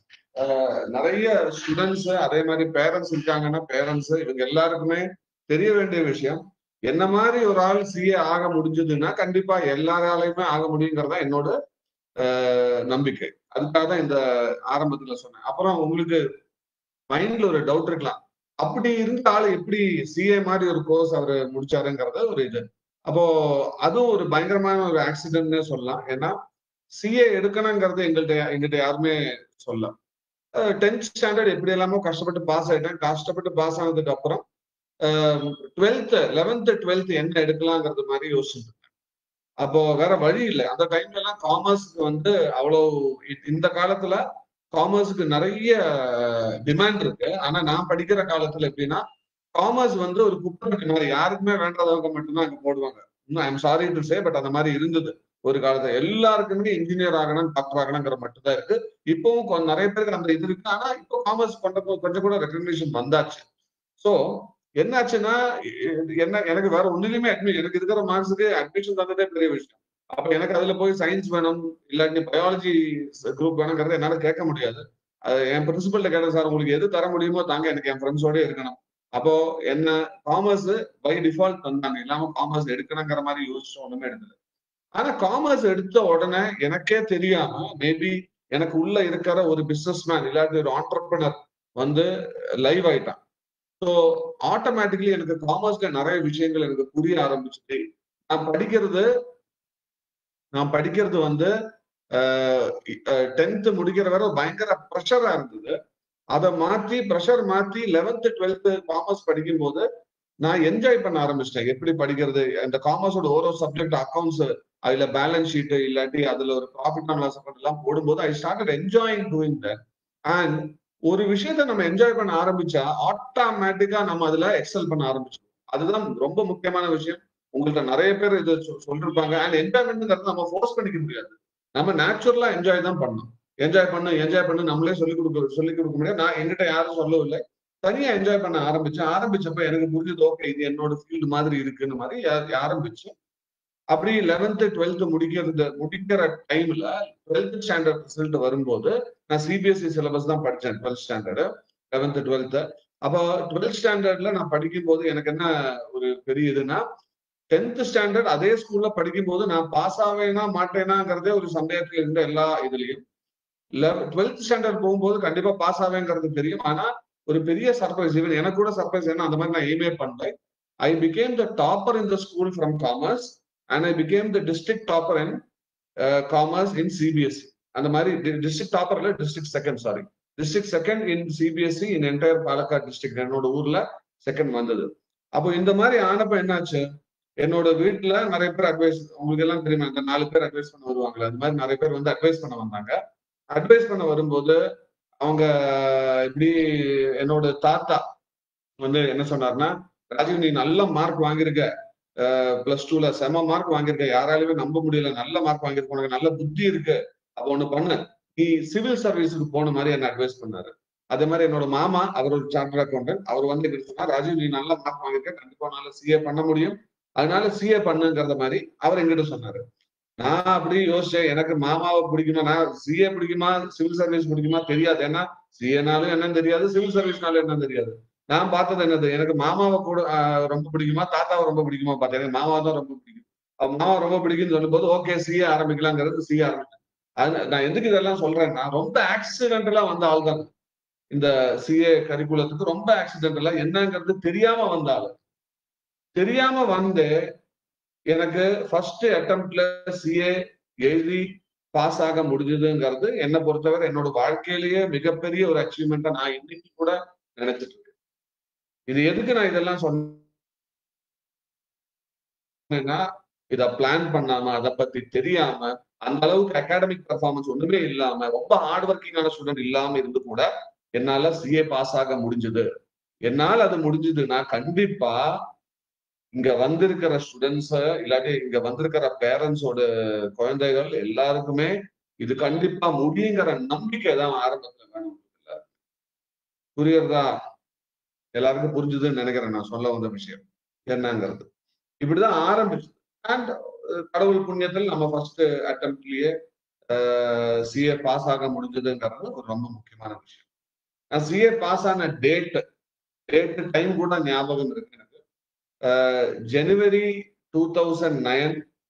Speaker 2: நிறைய ஸ்டூடெண்ட்ஸ் அதே மாதிரி பேரண்ட்ஸ் இருக்காங்கன்னா பேரண்ட்ஸ் இவங்க எல்லாருக்குமே தெரிய வேண்டிய விஷயம் என்ன மாதிரி ஒரு ஆள் சிஏ ஆக முடிஞ்சதுன்னா கண்டிப்பா எல்லாராலையுமே ஆக முடியுங்கிறதா என்னோட நம்பிக்கை அதுக்காக தான் இந்த ஆரம்பத்துல சொன்னேன் அப்புறம் உங்களுக்கு மைண்ட்ல ஒரு டவுட் இருக்கலாம் அப்படி இருந்த ஆள் எப்படி சிஏ மாதிரி ஒரு கோர்ஸ் அவர் முடிச்சாருங்கிறத ஒரு இது அப்போ அதுவும் ஒரு பயங்கரமான ஒரு ஆக்சிடென்ட்னே சொல்லலாம் ஏன்னா சிஏ எடுக்கணுங்கிறது எங்கள்கிட்ட எங்கிட்ட யாருமே சொல்ல டென்த் ஸ்டாண்டர்ட் எப்படி எல்லாமோ கஷ்டப்பட்டு பாஸ் ஆயிட்டேன் கஷ்டப்பட்டு பாஸ் ஆனதுக்கு அப்புறம் டுவெல்த் லெவன்த் டுவெல்த் என்ன எடுக்கலாங்கிறது மாதிரி யோசிச்சுட்டு அப்போ வேற வழி இல்லை அந்த டைம்ல எல்லாம் காமர்ஸ்க்கு வந்து அவ்வளவு இந்த காலத்துல காமர்ஸுக்கு நிறைய டிமாண்ட் இருக்கு ஆனா நான் படிக்கிற காலத்துல எப்படின்னா காமர்ஸ் வந்து ஒரு குப்பை மாதிரி யாருக்குமே வேண்டாதவங்க மட்டும்தான் அங்க போடுவாங்க I'm sorry to say but அந்த மாதிரி இருந்தது ஒரு காலத்துல எல்லாருக்குமே இன்ஜினியர் ஆகணும் டாக்டர் ஆகணுங்கிற மட்டும் தான் இருக்கு இப்பவும் கொ- நிறைய பேருக்கு அந்த இது இருக்கு ஆனா இப்போ காமர்ஸ் பண்றப்போ கொஞ்சம் கூட ரெக்கக்னிஷன் வந்தாச்சு சோ என்னாச்சுன்னா இ- என்ன எனக்கு வேற ஒண்ணுலயுமே அட்மிஷன் எனக்கு இருக்கிற மார்க்ஸுக்கு அட்மிஷன் தந்ததே பெரிய விஷயம் அப்ப எனக்கு அதுல போய் சயின்ஸ் வேணும் இல்லாட்டி பயாலஜி குரூப் வேணுங்கிறத என்னால கேட்க முடியாது அது என் பிரின்சிபல்ட்ட கேட்டேன் சார் உங்களுக்கு எது தர முடியுமோ தாங்க எனக்கு என் ஃப்ரெண்ட்ஸோட இருக்கணும் அப்போ என்ன காமர்ஸ் பை டிஃபால்ட் தந்தாங்க இல்லாம காமர்ஸ் எடுக்கணுங்கிற மாதிரி யோசிச்சு ஒண்ணுமே எடுக்கல ஆனா காமர்ஸ் எடுத்த உடனே எனக்கே தெரியாம மேபி எனக்கு உள்ள இருக்கிற ஒரு பிசினஸ் மேன் இல்லாட்டி ஒரு ஆண்டர்பிரினர் வந்து லைவ் ஆயிட்டான் ஸோ ஆட்டோமேட்டிக்லி எனக்கு காமர்ஸ்ல நிறைய விஷயங்கள் எனக்கு புரிய ஆரம்பிச்சுட்டு நான் படிக்கிறது நான் படிக்கிறது வந்து டென்த் முடிக்கிற வரை பயங்கர ப்ரெஷரா இருந்தது அதை மாத்தி ப்ரெஷர் மாத்தி லெவன்த் டுவெல்த் காமர்ஸ் படிக்கும் போது நான் என்ஜாய் பண்ண ஆரம்பிச்சிட்டேன் எப்படி படிக்கிறது இந்த காமர்ஸோட ஒரு ஒரு சப்ஜெக்ட் அக்கௌண்ட்ஸ் அதுல பேலன்ஸ் ஷீட் இல்லாட்டி அதுல ஒரு ப்ராஃபிட் அண்ட் லாஸ் அக்கௌண்ட் எல்லாம் போடும்போது I started enjoying doing that and ஒரு விஷயத்த நம்ம என்ஜாய் பண்ண ஆரம்பிச்சா ஆட்டோமேட்டிக்கா நம்ம அதுல எக்ஸல் பண்ண ஆரம்பிச்சோம் அதுதான் ரொம்ப முக்கியமான விஷயம் உங்கள்ட்ட நிறைய பேர் இது சொ- சொல்லிருப்பாங்க அண்ட் என்ஜாய்மெண்ட்ங்கிறது நம்ம ஃபோர்ஸ் பண்ணிக்க முடியாது நம்ம நேச்சுரலா என்ஜாய் தான் பண்ணணும் என்ஜாய் பண்ணு என்ஜாய் பண்ணு நம்மளே சொல்லி கொடுக்க சொல்லி கொடுக்க முடியாது நான் என்கிட்ட யாரும் சொல்லவில்லை தனியா என்ஜாய் பண்ண ஆரம்பிச்சேன் ஆரம்பிச்சப்ப எனக்கு புரிஞ்சது ஓகே இது என்னோட ஃபீல்டு மாதிரி இருக்குன்னு மாதிரி ஆ- ஆரம்பிச்சு அப்படி லெவன்த் டுவெல்த் முடிக்கிறது முடிக்கிற டைம்ல டுவெல்த் ஸ்டாண்டர்ட் ரிசல்ட் வரும்போது நான் சிபிஎஸ்சி சிலபஸ் தான் படிச்சேன் டுவெல்த் ஸ்டாண்டர்டு லெவன்த் டுவெல்த் அப்போ டுவெல்த் ஸ்டாண்டர்ட்ல நான் படிக்கும் போது எனக்கு என்ன ஒரு பெரிய இதுன்னா டென்த் ஸ்டாண்டர்ட் அதே ஸ்கூல்ல படிக்கும் போது நான் பாஸ் ஆவேனா மாட்டேனாங்கிறதே ஒரு சந்தேகத்தில் இருந்த எல்லா இதுலயும் டுவெல்த் ஸ்டாண்டர்ட் போகும்போது கண்டிப்பா பாஸ் ஆவேங்கிறது தெரியும் ஆனா ஒரு பெரிய சர்ப்ரைஸ் ஈவன் எனக்கு கூட சர்ப்ரைஸ் ஏன்னா அந்த மாதிரி நான் எய்மே பண்ணல I became the topper in the school from commerce and I became the district topper in commerce in CBSE அந்த மாதிரி டிஸ்ட்ரிக்ட் டாப்பர் இல்ல district second sorry district second in CBSE in entire Palakkad district என்னோட ஊர்ல second வந்தது அப்போ இந்த மாதிரி ஆனப்ப என்னாச்சு என்னோட வீட்டுல நிறைய பேர் அட்வைஸ் உங்களுக்கு எல்லாம் தெரியுமா இந்த நாலு பேர் அட்வைஸ் பண்ண வருவாங்களே அது மாதிரி நிறைய பேர் வந்து அட்வைஸ் பண்ண வந்தாங்க அட்வைஸ் பண்ண வரும்போது அவங்க இப்படி என்னோட தாத்தா வந்து என்ன சொன்னாருன்னா ராஜீவ் நீ நல்ல மார்க் வாங்கியிருக்க பிளஸ் டூல செம மார்க் வாங்கியிருக்க யாராலுமே நம்ப முடியல நல்ல மார்க் வாங்கியிருக்க உனக்கு நல்ல புத்தி இருக்கு அப்ப ஒண்ணு பண்ணு நீ சிவில் சர்வீஸுக்கு போன மாதிரி என்ன அட்வைஸ் பண்ணாரு அதே மாதிரி என்னோட மாமா அவர் ஒரு சார்ட்டர் அக்கௌண்டன்ட் அவர் வந்து இப்படி சொன்னா ராஜீவ் நீ நல்ல மார்க் வாங்கியிருக்க கண்டிப்பா உன்னால சிஏ பண்ண முடியும் அதனால சிஏ பண்ணுங்கிறத மாதிரி அவர் எங்கிட்ட சொன்னாரு நான் அப்படி யோசிச்சேன் எனக்கு மாமாவை பிடிக்குமா நான் சிஏ பிடிக்குமா சிவில் சர்வீஸ் பிடிக்குமா தெரியாது ஏன்னா சிஏனாலும் என்னன்னு தெரியாது சிவில் சர்வீஸ்னாலும் என்னன்னு தெரியாது நான் பார்த்தது என்னது எனக்கு மாமாவை கூட ஆஹ், ரொம்ப பிடிக்குமா தாத்தாவை ரொம்ப பிடிக்குமா பார்த்தேன் எனக்கு மாமா தான் ரொம்ப பிடிக்கும் அப்ப மாமா ரொம்ப பிடிக்கும்னு சொல்லும்போது ஓகே சிஏ ஆரம்பிக்கலாங்கிறது சிஏ ஆரம்பிச்சேன் அது நான் எதுக்கு இதெல்லாம் சொல்றேன்னா ரொம்ப ஆக்சிடென்டலா வந்த ஆள் தான் இந்த சிஏ கரிக்குலத்துக்கு ரொம்ப ஆக்சிடென்டலா என்னங்கிறது தெரியாம வந்த ஆளு தெரியாம வந்து எனக்கு ஃபர்ஸ்ட் அட்டம்ப்ட்ல சிஏ எழுதி பாஸ் ஆக முடிஞ்சதுங்கிறது என்னை பொறுத்தவரை என்னோட வாழ்க்கையிலேயே மிகப்பெரிய ஒரு அச்சீவ்மெண்ட்டா நான் இன்னைக்கு கூட நினைச்சிட்டு இருக்கேன் இது எதுக்கு நான் இதெல்லாம் சொன்னேன்னா இத பிளான் பண்ணாம அதை பத்தி தெரியாம அந்த அளவுக்கு அகாடமிக் பெர்ஃபார்மன்ஸ் ஒண்ணுமே இல்லாம ரொம்ப ஹார்ட் ஒர்க்கிங்கான ஸ்டூடெண்ட் இல்லாம இருந்து கூட என்னால சிஏ பாஸ் ஆக முடிஞ்சது என்னால் அது முடிஞ்சதுன்னா கண்டிப்பா இங்க வந்திருக்கிற ஸ்டூடெண்ட்ஸ் இல்லாட்டி இங்க வந்திருக்கிற பேரண்ட்ஸோட குழந்தைகள் எல்லாருக்குமே இது கண்டிப்பா முடியுங்கிற நம்பிக்கை தான் ஆரம்பத்துல வேணும் இல்ல புரியுறதா எல்லாருக்கும் புரிஞ்சுதுன்னு நினைக்கிறேன் நான் சொல்ல வந்த விஷயம் என்னங்கிறது இப்படிதான் ஆரம்பிச்சு அண்ட் கடவுள் புண்ணியத்தில் நம்ம ஃபர்ஸ்ட் அட்டம்ப்ட்லயே சிஏ பாஸ் ஆக முடிஞ்சதுங்கிறது ஒரு ரொம்ப முக்கியமான விஷயம் நான் சிஏ பாஸ் ஆன டேட் டேட் டைம் கூட ஞாபகம் இருக்கு எனக்கு January two thousand nine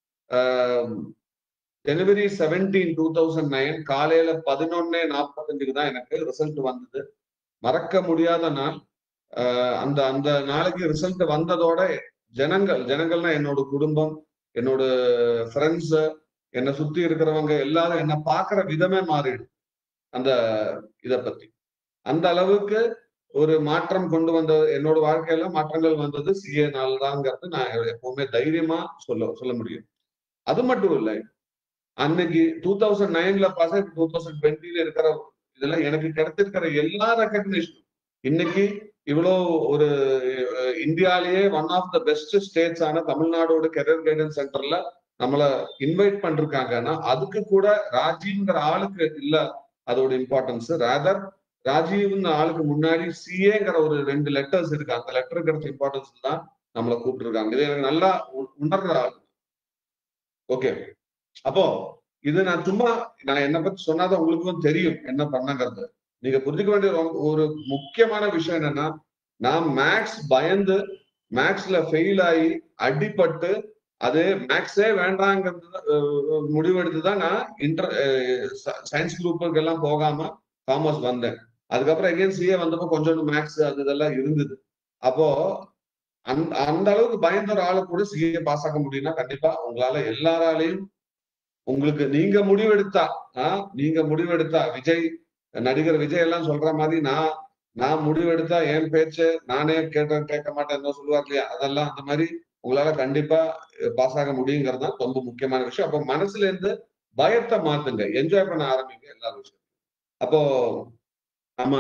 Speaker 2: January seventeen two thousand nine காலையில பதினொன்னு நாற்பத்தஞ்சுக்கு தான் எனக்கு ரிசல்ட் வந்தது மறக்க முடியாத நாள் ஆஹ் அந்த அந்த நாளைக்கு ரிசல்ட் வந்ததோட ஜனங்கள் ஜனங்கள்னா என்னோட குடும்பம் என்னோட ஃப்ரெண்ட்ஸ் என்னை சுத்தி இருக்கிறவங்க எல்லாரும் என்னை பார்க்கிற விதமே மாறிடும் அந்த இத பத்தி அந்த அளவுக்கு ஒரு மாற்றம் கொண்டு வந்த என்னோட வாழ்க்கையில மாற்றங்கள் வந்தது சிஏ நாள் தாங்கிறது நான் எப்பவுமே தைரியமா சொல்ல சொல்ல முடியும் அது மட்டும் இல்லை அன்னைக்கு டூ தௌசண்ட் நைன்ல பாஸ் டூ தௌசண்ட் டுவெண்ட்டில இருக்கிற இதெல்லாம் எனக்கு கிடைச்சிருக்கிற எல்லா ரெக்கக்னிஷனும் இன்னைக்கு இவ்வளோ ஒரு அஹ், இந்தியாலேயே one of the best states ஆன தமிழ்நாடோட கெரியர் கைடன்ஸ் சென்டர்ல நம்மள இன்வைட் பண்ணிருக்காங்கன்னா அதுக்கு கூட ராஜீவ்ங்கிற ஆளுக்கு இல்ல அதோட இம்பார்ட்டன்ஸ் ரேதர் ராஜீவ்ங்கிற ஆளுக்கு முன்னாடி சிஏங்கிற ஒரு ரெண்டு லெட்டர்ஸ் இருக்கு அந்த லெட்டர் கிடைச்ச இம்பார்ட்டன்ஸ் தான் நம்மளை கூப்பிட்டுருக்காங்க இது எனக்கு நல்லா உ- உணர்ற ஆள் ஓகே அப்போ இது நான் சும்மா நான் என்ன பத்தி சொன்னாதான் உங்களுக்கும் தெரியும் என்ன பண்ணங்கிறது நீங்க புரிஞ்சுக்க வேண்டிய ரொம்ப- ஒரு முக்கியமான விஷயம் என்னன்னா நான் மேக்ஸ் பயந்து மேக்ஸ்ல ஃபெயில் ஆகி அடிபட்டு அது மேக்ஸே வேண்டாங்கிறது அஹ், முடிவெடுத்து தான் நான் இன்டர் சயின்ஸ் குரூப்புக்கு எல்லாம் போகாம காமர்ஸ் வந்தேன் அதுக்கப்புறம் எகேன் சிஏ வந்தப்போ கொஞ்சம் மேக்ஸ் அது இதெல்லாம் இருந்தது அப்போ அந்த அந்த அளவுக்கு பயந்த ஒரு ஆளு கூட சிஏ பாஸ் ஆக முடியும்னா கண்டிப்பா உங்களால எல்லாராலையும் உங்களுக்கு நீங்க முடிவெடுத்தா ஆஹ் நீங்க முடிவெடுத்தா விஜய் நடிகர் விஜய் எல்லாம் சொல்ற மாதிரி நான் நான் முடிவெடுத்தா என் பேச்சு நானே கேட்ட கேட்க மாட்டேன்னு சொல்லுவார் இல்லையா அதெல்லாம் அந்த மாதிரி உங்களால கண்டிப்பா பாஸ் ஆக முடியுங்கிறது தான் ரொம்ப முக்கியமான விஷயம் அப்போ மனசுல இருந்து பயத்தை மாத்துங்க என்ஜாய் பண்ண ஆரம்பிங்க எல்லா விஷயம் அப்போ நம்ம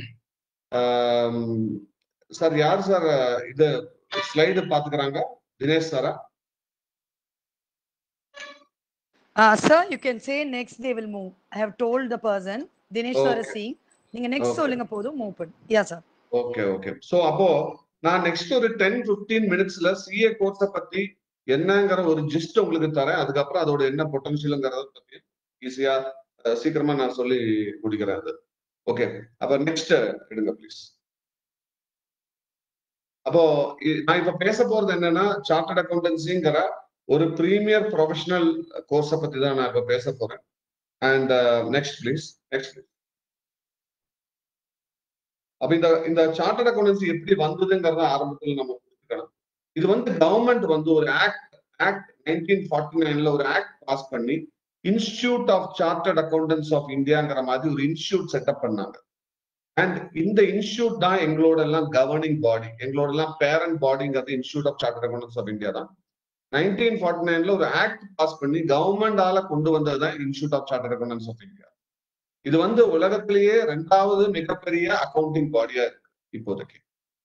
Speaker 2: சார் யார் சார் இது ஸ்லைடு பாத்துக்கிறாங்க தினேஷ் சாரா
Speaker 4: Uh, sir, you can say next they will move. I have told the person, Dinesh sir is
Speaker 2: Okay.
Speaker 4: seeing. நீங்க next
Speaker 2: Okay.
Speaker 4: சொல்லுங்க போதும் மூவ் பண்ணு yeah sir
Speaker 2: okay okay so அப்போ நான் நெக்ஸ்ட் ஒரு டென் பிப்டீன் மினிட்ஸ்ல CA கோர்ஸை பத்தி என்னங்கிற ஒரு ஜிஸ்ட் உங்களுக்கு தரேன் அதுக்கப்புறம் அதோட என்ன பொட்டன்ஷியலுங்கிறத பத்தி ஈஸியா சீக்கிரமா நான் சொல்லி முடிக்கிறேன் அது ஓகே அப்ப நெக்ஸ்ட் எடுங்க ப்ளீஸ் அப்போ இ- நான் இப்ப பேச போறது என்னன்னா சார்ட்டர்ட் அக்கௌண்டன்சிங்கிற ஒரு ப்ரீமியர் ப்ரொஃபஷனல் கோர்ஸை பத்தி தான் நான் இப்ப பேச போறேன் அண்ட் நெக்ஸ்ட் ப்ளீஸ் நெக்ஸ்ட் அப்ப இந்த இந்த சார்ட்டர்ட் அக்கௌண்டன்சி எப்படி வந்ததுங்கிறத ஆரம்பத்தில் நம்ம புரிஞ்சுக்கணும் இது வந்து கவர்மெண்ட் வந்து ஒரு ஆக்ட் ஆக்ட் நைன்டீன் ஃபார்ட்டி நைன்ல ஒரு ஆக்ட் பாஸ் பண்ணி institute of chartered accountants of இந்தியாங்கிற மாதிரி ஒரு இன்ஸ்டிடியூட் செட்டப் பண்ணாங்க அண்ட் இந்த இன்ஸ்டிடியூட் தான் எங்களோட எல்லாம் கவர்னிங் பாடி எங்களோட எல்லாம் பேரண்ட் பாடிங்கிறது institute of chartered accountants of India தான் நைன்டீன் ஃபார்ட்டி நைன்ல ஒரு ஆக்ட் பாஸ் பண்ணி கவர்மெண்டால கொண்டு வந்தது தான் institute of chartered accountants of India இது வந்து உலகத்திலேயே ரெண்டாவது மிகப்பெரிய அக்கவுண்டிங் பாடியா இருக்கு இப்போதைக்கு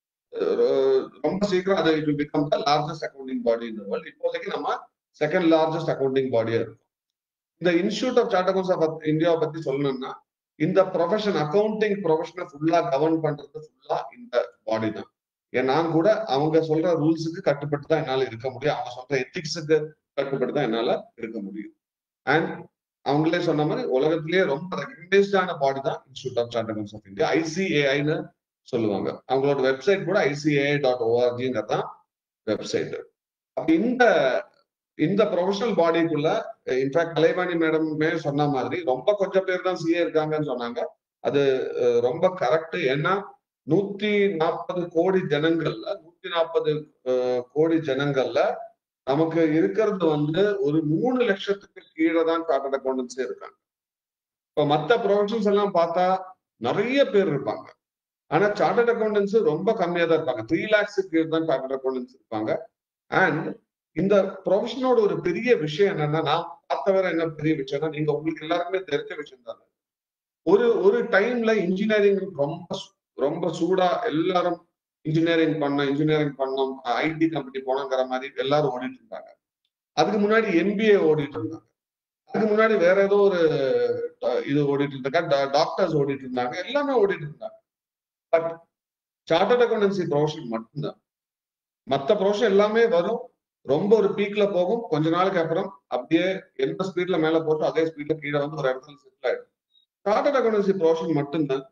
Speaker 2: அஹ் ரொம்ப சீக்கிரம் அது it become the largest accounting body இந்த வேர்ல்ட் இப்போதைக்கு நம்ம செகண்ட் லார்ஜஸ்ட் அக்கவுண்டிங் பாடியா இருக்கும் இந்த institute of chart accounts of இந்தியாவை பத்தி சொல்லணும்னா இந்த ப்ரொஃபஷன் அக்கவுண்டிங் ப்ரொஃபஷனை ஃபுல்லா கவர்ன் பண்றது ஃபுல்லா இந்த பாடி தான் ஏன் நான் கூட அவங்க சொல்ற ரூல்ஸுக்கு கட்டுப்பட்டு தான் என்னால இருக்க முடியும் அவங்க சொல்ற எத்திக்ஸுக்கு கட்டுப்பட்டு தான் என்னால இருக்க முடியும் அண்ட் அவங்களே சொன்ன மாதிரி உலகத்திலேயே ரொம்ப ரெகனைஸ்டான பாடி தான் institute of chart accounts of India ஐசிஏஐன்னு சொல்லுவாங்க அவங்களோட வெப்சைட் கூட ஐசிஏஐ டாட் ஓஆர்ஜிங்கிறது தான் வெப்சைட் அப்ப இந்த இந்த ப்ரொஃபஷனல் பாடிக்குள்ள இன்ஃபேக்ட் கலைவாணி மேடமே சொன்ன மாதிரி ரொம்ப கொஞ்சம் பேர் தான் சிஏ இருக்காங்கன்னு சொன்னாங்க அது அஹ், ரொம்ப கரெக்ட் ஏன்னா நூத்தி நாற்பது கோடி ஜனங்கள்ல நூத்தி நாற்பது கோடி ஜனங்கள்ல நமக்கு இருக்கிறது வந்து ஒரு மூணு லட்சத்துக்கு கீழே தான் சார்ட்டர்ட் அக்கௌண்டன்ஸே இருக்காங்க இப்ப மத்த ப்ரொஃபஷன்ஸ் எல்லாம் பார்த்தா நிறைய பேர் இருப்பாங்க ஆனா சார்ட்டர்ட் அக்கௌண்டன்ஸ் ரொம்ப கம்மியா தான் இருப்பாங்க த்ரீ லேக்ஸுக்கு கீழே தான் சார்ட்டர்ட் அக்கௌண்டன்ஸ் இருப்பாங்க அண்ட் இந்த ப்ரொஃபஷனோட ஒரு பெரிய விஷயம் என்னன்னா நான் பார்த்தவரை என்ன பெரிய விஷயம்னா நீங்க உங்களுக்கு எல்லாருக்குமே தெரிஞ்ச விஷயம் தானே ஒரு ஒரு டைம்ல இன்ஜினியரிங் ரொம்ப சு- ரொம்ப சூடா எல்லாரும் இன்ஜினியரிங் பண்ண இன்ஜினியரிங் பண்ணோம் ஐடி கம்பெனி போனோங்கிற மாதிரி எல்லாரும் ஓடிட்டு இருந்தாங்க அதுக்கு முன்னாடி எம்பிஏ ஓடிட்டு இருந்தாங்க அதுக்கு முன்னாடி வேற ஏதோ ஒரு அஹ், இது ஓடிட்டு இருந்தாங்க டாக்டர்ஸ் ஓடிட்டு இருந்தாங்க எல்லாமே ஓடிட்டு இருந்தாங்க பட் சார்ட்டர்ட் அக்கௌண்டன்சி ப்ரொஃபஷன் மட்டும்தான் மத்த ப்ரொஃபஷன் எல்லாமே வரும் ரொம்ப ஒரு பீக்ல போகும் கொஞ்ச நாளுக்கு அப்புறம் அப்படியே எந்த ஸ்பீட்ல மேல போட்டோ அதே ஸ்பீட்ல கீழே வந்து ஒரு இடத்துல செட்டில் ஆயிடும் சார்ட்டர்ட் அக்கௌண்டன்சி ப்ரொஃபஷன் மட்டும்தான்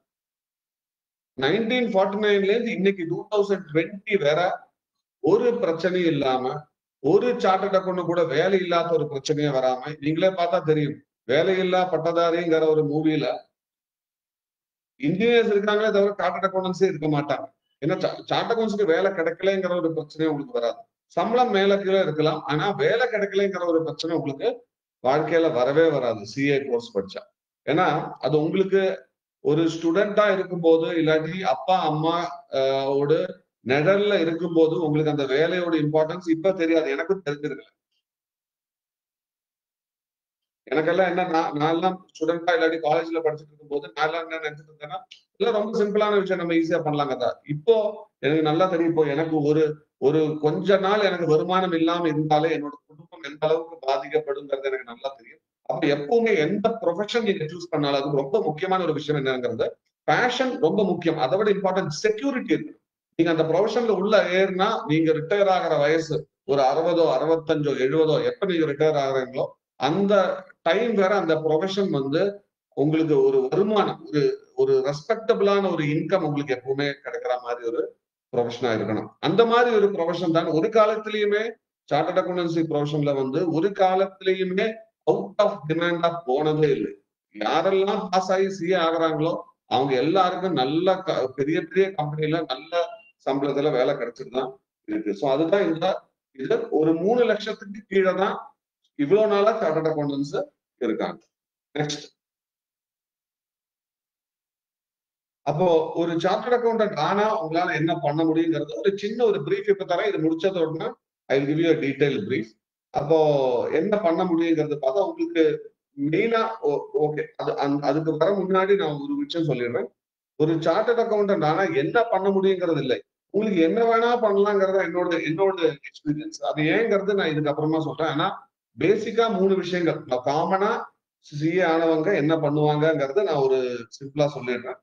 Speaker 2: நைன்டீன் ஃபார்ட்டி நைன்ல இருந்து இன்னைக்கு டூ தௌசண்ட் டுவெண்ட்டி வேற ஒரு பிரச்சனையும் இல்லாம ஒரு சார்ட்டர்ட் அக்கௌண்ட் கூட வேலை இல்லாத ஒரு பிரச்சனையே வராம நீங்களே பார்த்தா தெரியும் வேலையில்லா பட்டதாரிங்கிற ஒரு மூவில இன்ஜினியர்ஸ் இருக்காங்களே தவிர சார்ட்டர்ட் அக்கௌண்டன்ஸே இருக்க மாட்டாங்க ஏன்னா சார்ட் அக்கௌண்ட்ஸ்க்கு வேலை கிடைக்கலங்கிற ஒரு பிரச்சனையும் உங்களுக்கு வராது சம்பளம் மேல கீழே இருக்கலாம் ஆனா வேலை கிடைக்கலங்கிற ஒரு பிரச்சனை உங்களுக்கு வாழ்க்கையில வரவே வராது சிஏ கோர்ஸ் படிச்சா ஏன்னா அது உங்களுக்கு ஒரு ஸ்டூடெண்டா இருக்கும்போது இல்லாட்டி அப்பா அம்மா ஆஹ், ஓட நிழல்ல இருக்கும்போது உங்களுக்கு அந்த வேலையோட இம்பார்ட்டன்ஸ் இப்ப தெரியாது எனக்கும் தெரிஞ்சிருக்கல எனக்கெல்லாம் என்ன நான் நான் எல்லாம் ஸ்டூடெண்டா இல்லாட்டி காலேஜ்ல படிச்சுட்டு இருக்கும்போது நான் எல்லாம் என்ன நினைச்சிட்டு இருந்தேன்னா எல்லாம் ரொம்ப சிம்பிளான விஷயம் நம்ம ஈஸியா பண்ணலாங்க தான் இப்போ எனக்கு நல்லா தெரியும் இப்போ எனக்கு ஒரு ஒரு கொஞ்ச நாள் எனக்கு வருமானம் இல்லாம இருந்தாலே என்னோட குடும்பம் எந்த அளவுக்கு பாதிக்கப்படுங்கிறது எனக்கு நல்லா தெரியும் அப்ப எப்பவுமே எந்த ப்ரொஃபஷன் நீங்க சூஸ் பண்ணாலும் அதுக்கு ரொம்ப முக்கியமான ஒரு விஷயம் என்னங்கிறது பேஷன் ரொம்ப முக்கியம் அதை விட இம்பார்ட்டன்ட் செக்யூரிட்டி இருக்கு நீங்க அந்த ப்ரொஃபஷன்ல உள்ள ஏறினா நீங்க ரிட்டையர் ஆகிற வயசு ஒரு அறுபதோ அறுபத்தஞ்சோ எழுபதோ எப்ப நீங்க ரிட்டையர் ஆகுறீங்களோ அந்த டைம் வேற அந்த ப்ரொஃபஷன் வந்து உங்களுக்கு ஒரு வருமானம் ஒரு ஒரு ரெஸ்பெக்டபிளான ஒரு இன்கம் உங்களுக்கு எப்பவுமே கிடைக்கிற மாதிரி ஒரு ப்ரொஃபஷனா இருக்கணும் அந்த மாதிரி ஒரு ப்ரொஃபஷன் தான் ஒரு காலத்திலயுமே சார்ட்டர்ட் அக்கௌண்டன்சி ப்ரொஃபஷன்ல வந்து ஒரு காலத்திலயுமே அவுட் ஆஃப் டிமாண்டா போனதே இல்லை யாரெல்லாம் பாஸ் ஆகி சிஏ ஆகுறாங்களோ அவங்க எல்லாருக்கும் நல்ல க- பெரிய பெரிய கம்பெனில நல்ல சம்பளத்துல வேலை கிடைச்சிட்டு தான் இருக்கு ஸோ அதுதான் இந்த இது ஒரு மூணு லட்சத்துக்கு கீழே தான் இவ்வளவு நாளா சார்ட்டர்ட் அக்கௌண்டன்ஸ் இருக்காங்க நெக்ஸ்ட் அப்போ ஒரு சார்ட்டர்ட் அக்கௌண்டன்ட் ஆனா உங்களால என்ன பண்ண முடியுங்கிறது ஒரு சின்ன ஒரு பிரீஃப் இப்ப தரேன் இது முடிச்சத உடனே I give you detail brief அப்போ என்ன பண்ண முடியுங்கிறது பார்த்தா உங்களுக்கு மெயினா ஓகே அது அந்த- அதுக்கு வர முன்னாடி நான் ஒரு விஷயம் சொல்லிடுறேன் ஒரு சார்ட்டர்ட் அக்கௌண்டன்ட் ஆனா என்ன பண்ண முடியுங்கிறது இல்லை உங்களுக்கு என்ன வேணா பண்ணலாங்கிறத என்னோட என்னோட எக்ஸ்பீரியன்ஸ் அது ஏங்கிறது நான் இதுக்கு அப்புறமா சொல்றேன் ஆனா பேசிக்கா மூணு விஷயங்கள் நான் காமனா சிஏ ஆனவங்க என்ன பண்ணுவாங்கங்கிறத நான் ஒரு சிம்பிளா சொல்லிடுறேன்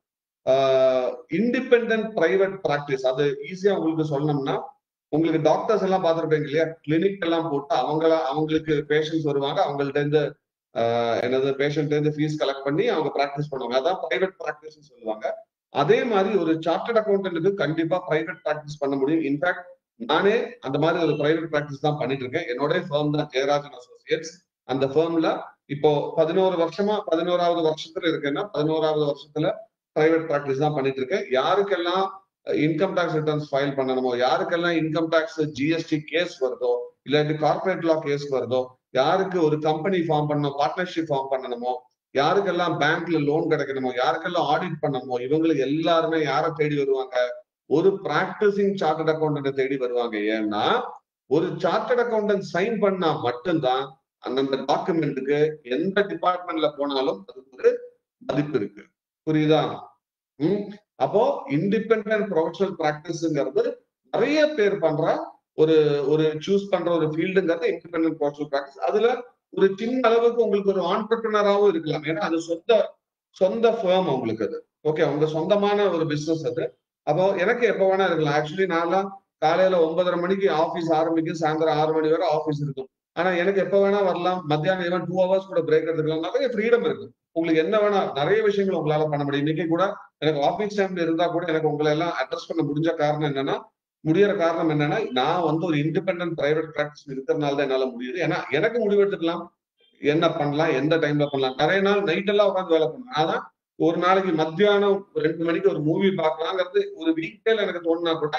Speaker 2: இண்டிபெண்ட் பிரைவேட் பிராக்டிஸ் அது ஈஸியா உங்களுக்கு சொல்லணும்னா உங்களுக்கு டாக்டர்ஸ் எல்லாம் பார்த்துருப்பீங்க இல்லையா கிளினிக் எல்லாம் போட்டு அவங்கள அவங்களுக்கு பேஷண்ட்ஸ் வருவாங்க அவங்கள்ட்ட இருந்து ஆஹ் என்னது பேஷண்ட் இருந்து ஃபீஸ் கலெக்ட் பண்ணி அவங்க ப்ராக்டிஸ் பண்ணுவாங்க அதான் பிரைவேட் ப்ராக்டிஸ் சொல்லுவாங்க அதே மாதிரி ஒரு சார்ட்டர்ட் அக்கௌண்டன்ட்டுக்கு கண்டிப்பா பிரைவேட் ப்ராக்டிஸ் பண்ண முடியும் இன்ஃபேக்ட் நானே அந்த மாதிரி ஒரு பிரைவேட் ப்ராக்டிஸ் தான் பண்ணிட்டு இருக்கேன் என்னோட ஃபேர்ம் தான் ஜெயராஜன் அசோசியேட்ஸ் அந்த ஃபேர்ம்ல இப்போ பதினோரு வருஷமா பதினோராவது வருஷத்துல இருக்கேன்னா பதினோராவது வருஷத்துல பிரைவேட் ப்ராக்டிஸ் தான் பண்ணிட்டு இருக்கேன் யாருக்கெல்லாம் இன்கம் டாக்ஸ் ரிட்டர்ன்ஸ் ஃபைல் பண்ணணுமோ யாருக்கெல்லாம் இன்கம் டாக்ஸ் ஜிஎஸ்டி கேஸ் வருதோ இல்லாட்டி கார்பரேட் லா கேஸ் வருதோ யாருக்கு ஒரு கம்பெனி ஃபார்ம் பண்ணணும் பார்ட்னர்ஷிப் ஃபார்ம் பண்ணணுமோ யாருக்கெல்லாம் பேங்க்ல லோன் கிடைக்கணுமோ யாருக்கெல்லாம் ஆடிட் பண்ணணுமோ இவங்களுக்கு எல்லாருமே யாரை தேடி வருவாங்க ஒரு பிராக்டிசிங் சார்ட்டர்ட் அக்கௌண்டன்ட் தேடி வருவாங்க ஏன்னா ஒரு சார்ட்டர்ட் அக்கௌண்டன்ட் சைன் பண்ணா மட்டும்தான் அந்தந்த டாக்குமெண்ட்டுக்கு எந்த டிபார்ட்மெண்ட்ல போனாலும் அதுக்கு ஒரு மதிப்பு இருக்கு புரியுதா ம் அப்போ இண்டிபெண்டன்ட் ப்ரொஃபஷனல் ப்ராக்டிஸ்ங்கிறது நிறைய பேர் பண்ற ஒரு ஒரு சூஸ் பண்ற ஒரு ஃபீல்டுங்கிறது இண்டிபெண்டன்ட் ப்ரொஃபஷனல் ப்ராக்டிஸ் அதுல ஒரு சின்ன அளவுக்கு உங்களுக்கு ஒரு ஆண்டர்பிரினராகவும் இருக்கலாம் ஏன்னா அது சொந்த சொந்த ஃபேம் உங்களுக்கு அது ஓகே உங்க சொந்தமான ஒரு பிசினஸ் அது அப்போ எனக்கு எப்ப வேணா இருக்கலாம் ஆக்சுவலி நான்லாம் காலையில ஒன்பதரை மணிக்கு ஆபீஸ் ஆரம்பிக்கும் சாயந்தரம் ஆறு மணி வரை ஆபீஸ் இருக்கும் ஆனா எனக்கு எப்ப வேணா வரலாம் மத்தியானம் ஈவன் டூ ஹவர்ஸ் கூட பிரேக் எடுத்துக்கலாம் நிறைய ஃப்ரீடம் இருக்கு உங்களுக்கு என்ன வேணா நிறைய விஷயங்கள் உங்களால பண்ண முடியும் இன்னைக்கு கூட எனக்கு ஆபீஸ் டைம்ல இருந்தா கூட எனக்கு உங்களை எல்லாம் அட்ரஸ் பண்ண முடிஞ்ச காரணம் என்னன்னா முடியற காரணம் என்னன்னா நான் வந்து ஒரு இண்டிபெண்டன்ட் பிரைவேட் பிராக்டிஸ் இருக்கிறதுனால தான் என்னால முடியுது ஏன்னா எனக்கு முடிவெடுத்துக்கலாம் என்ன பண்ணலாம் எந்த டைம்ல பண்ணலாம் நிறைய நாள் நைட் எல்லாம் உட்காந்து வேலை பண்ணுவேன் அதான் ஒரு நாளைக்கு மத்தியானம் ரெண்டு மணிக்கு ஒரு மூவி பார்க்கலாங்கிறது ஒரு வீக்டேல எனக்கு தோணுனா கூட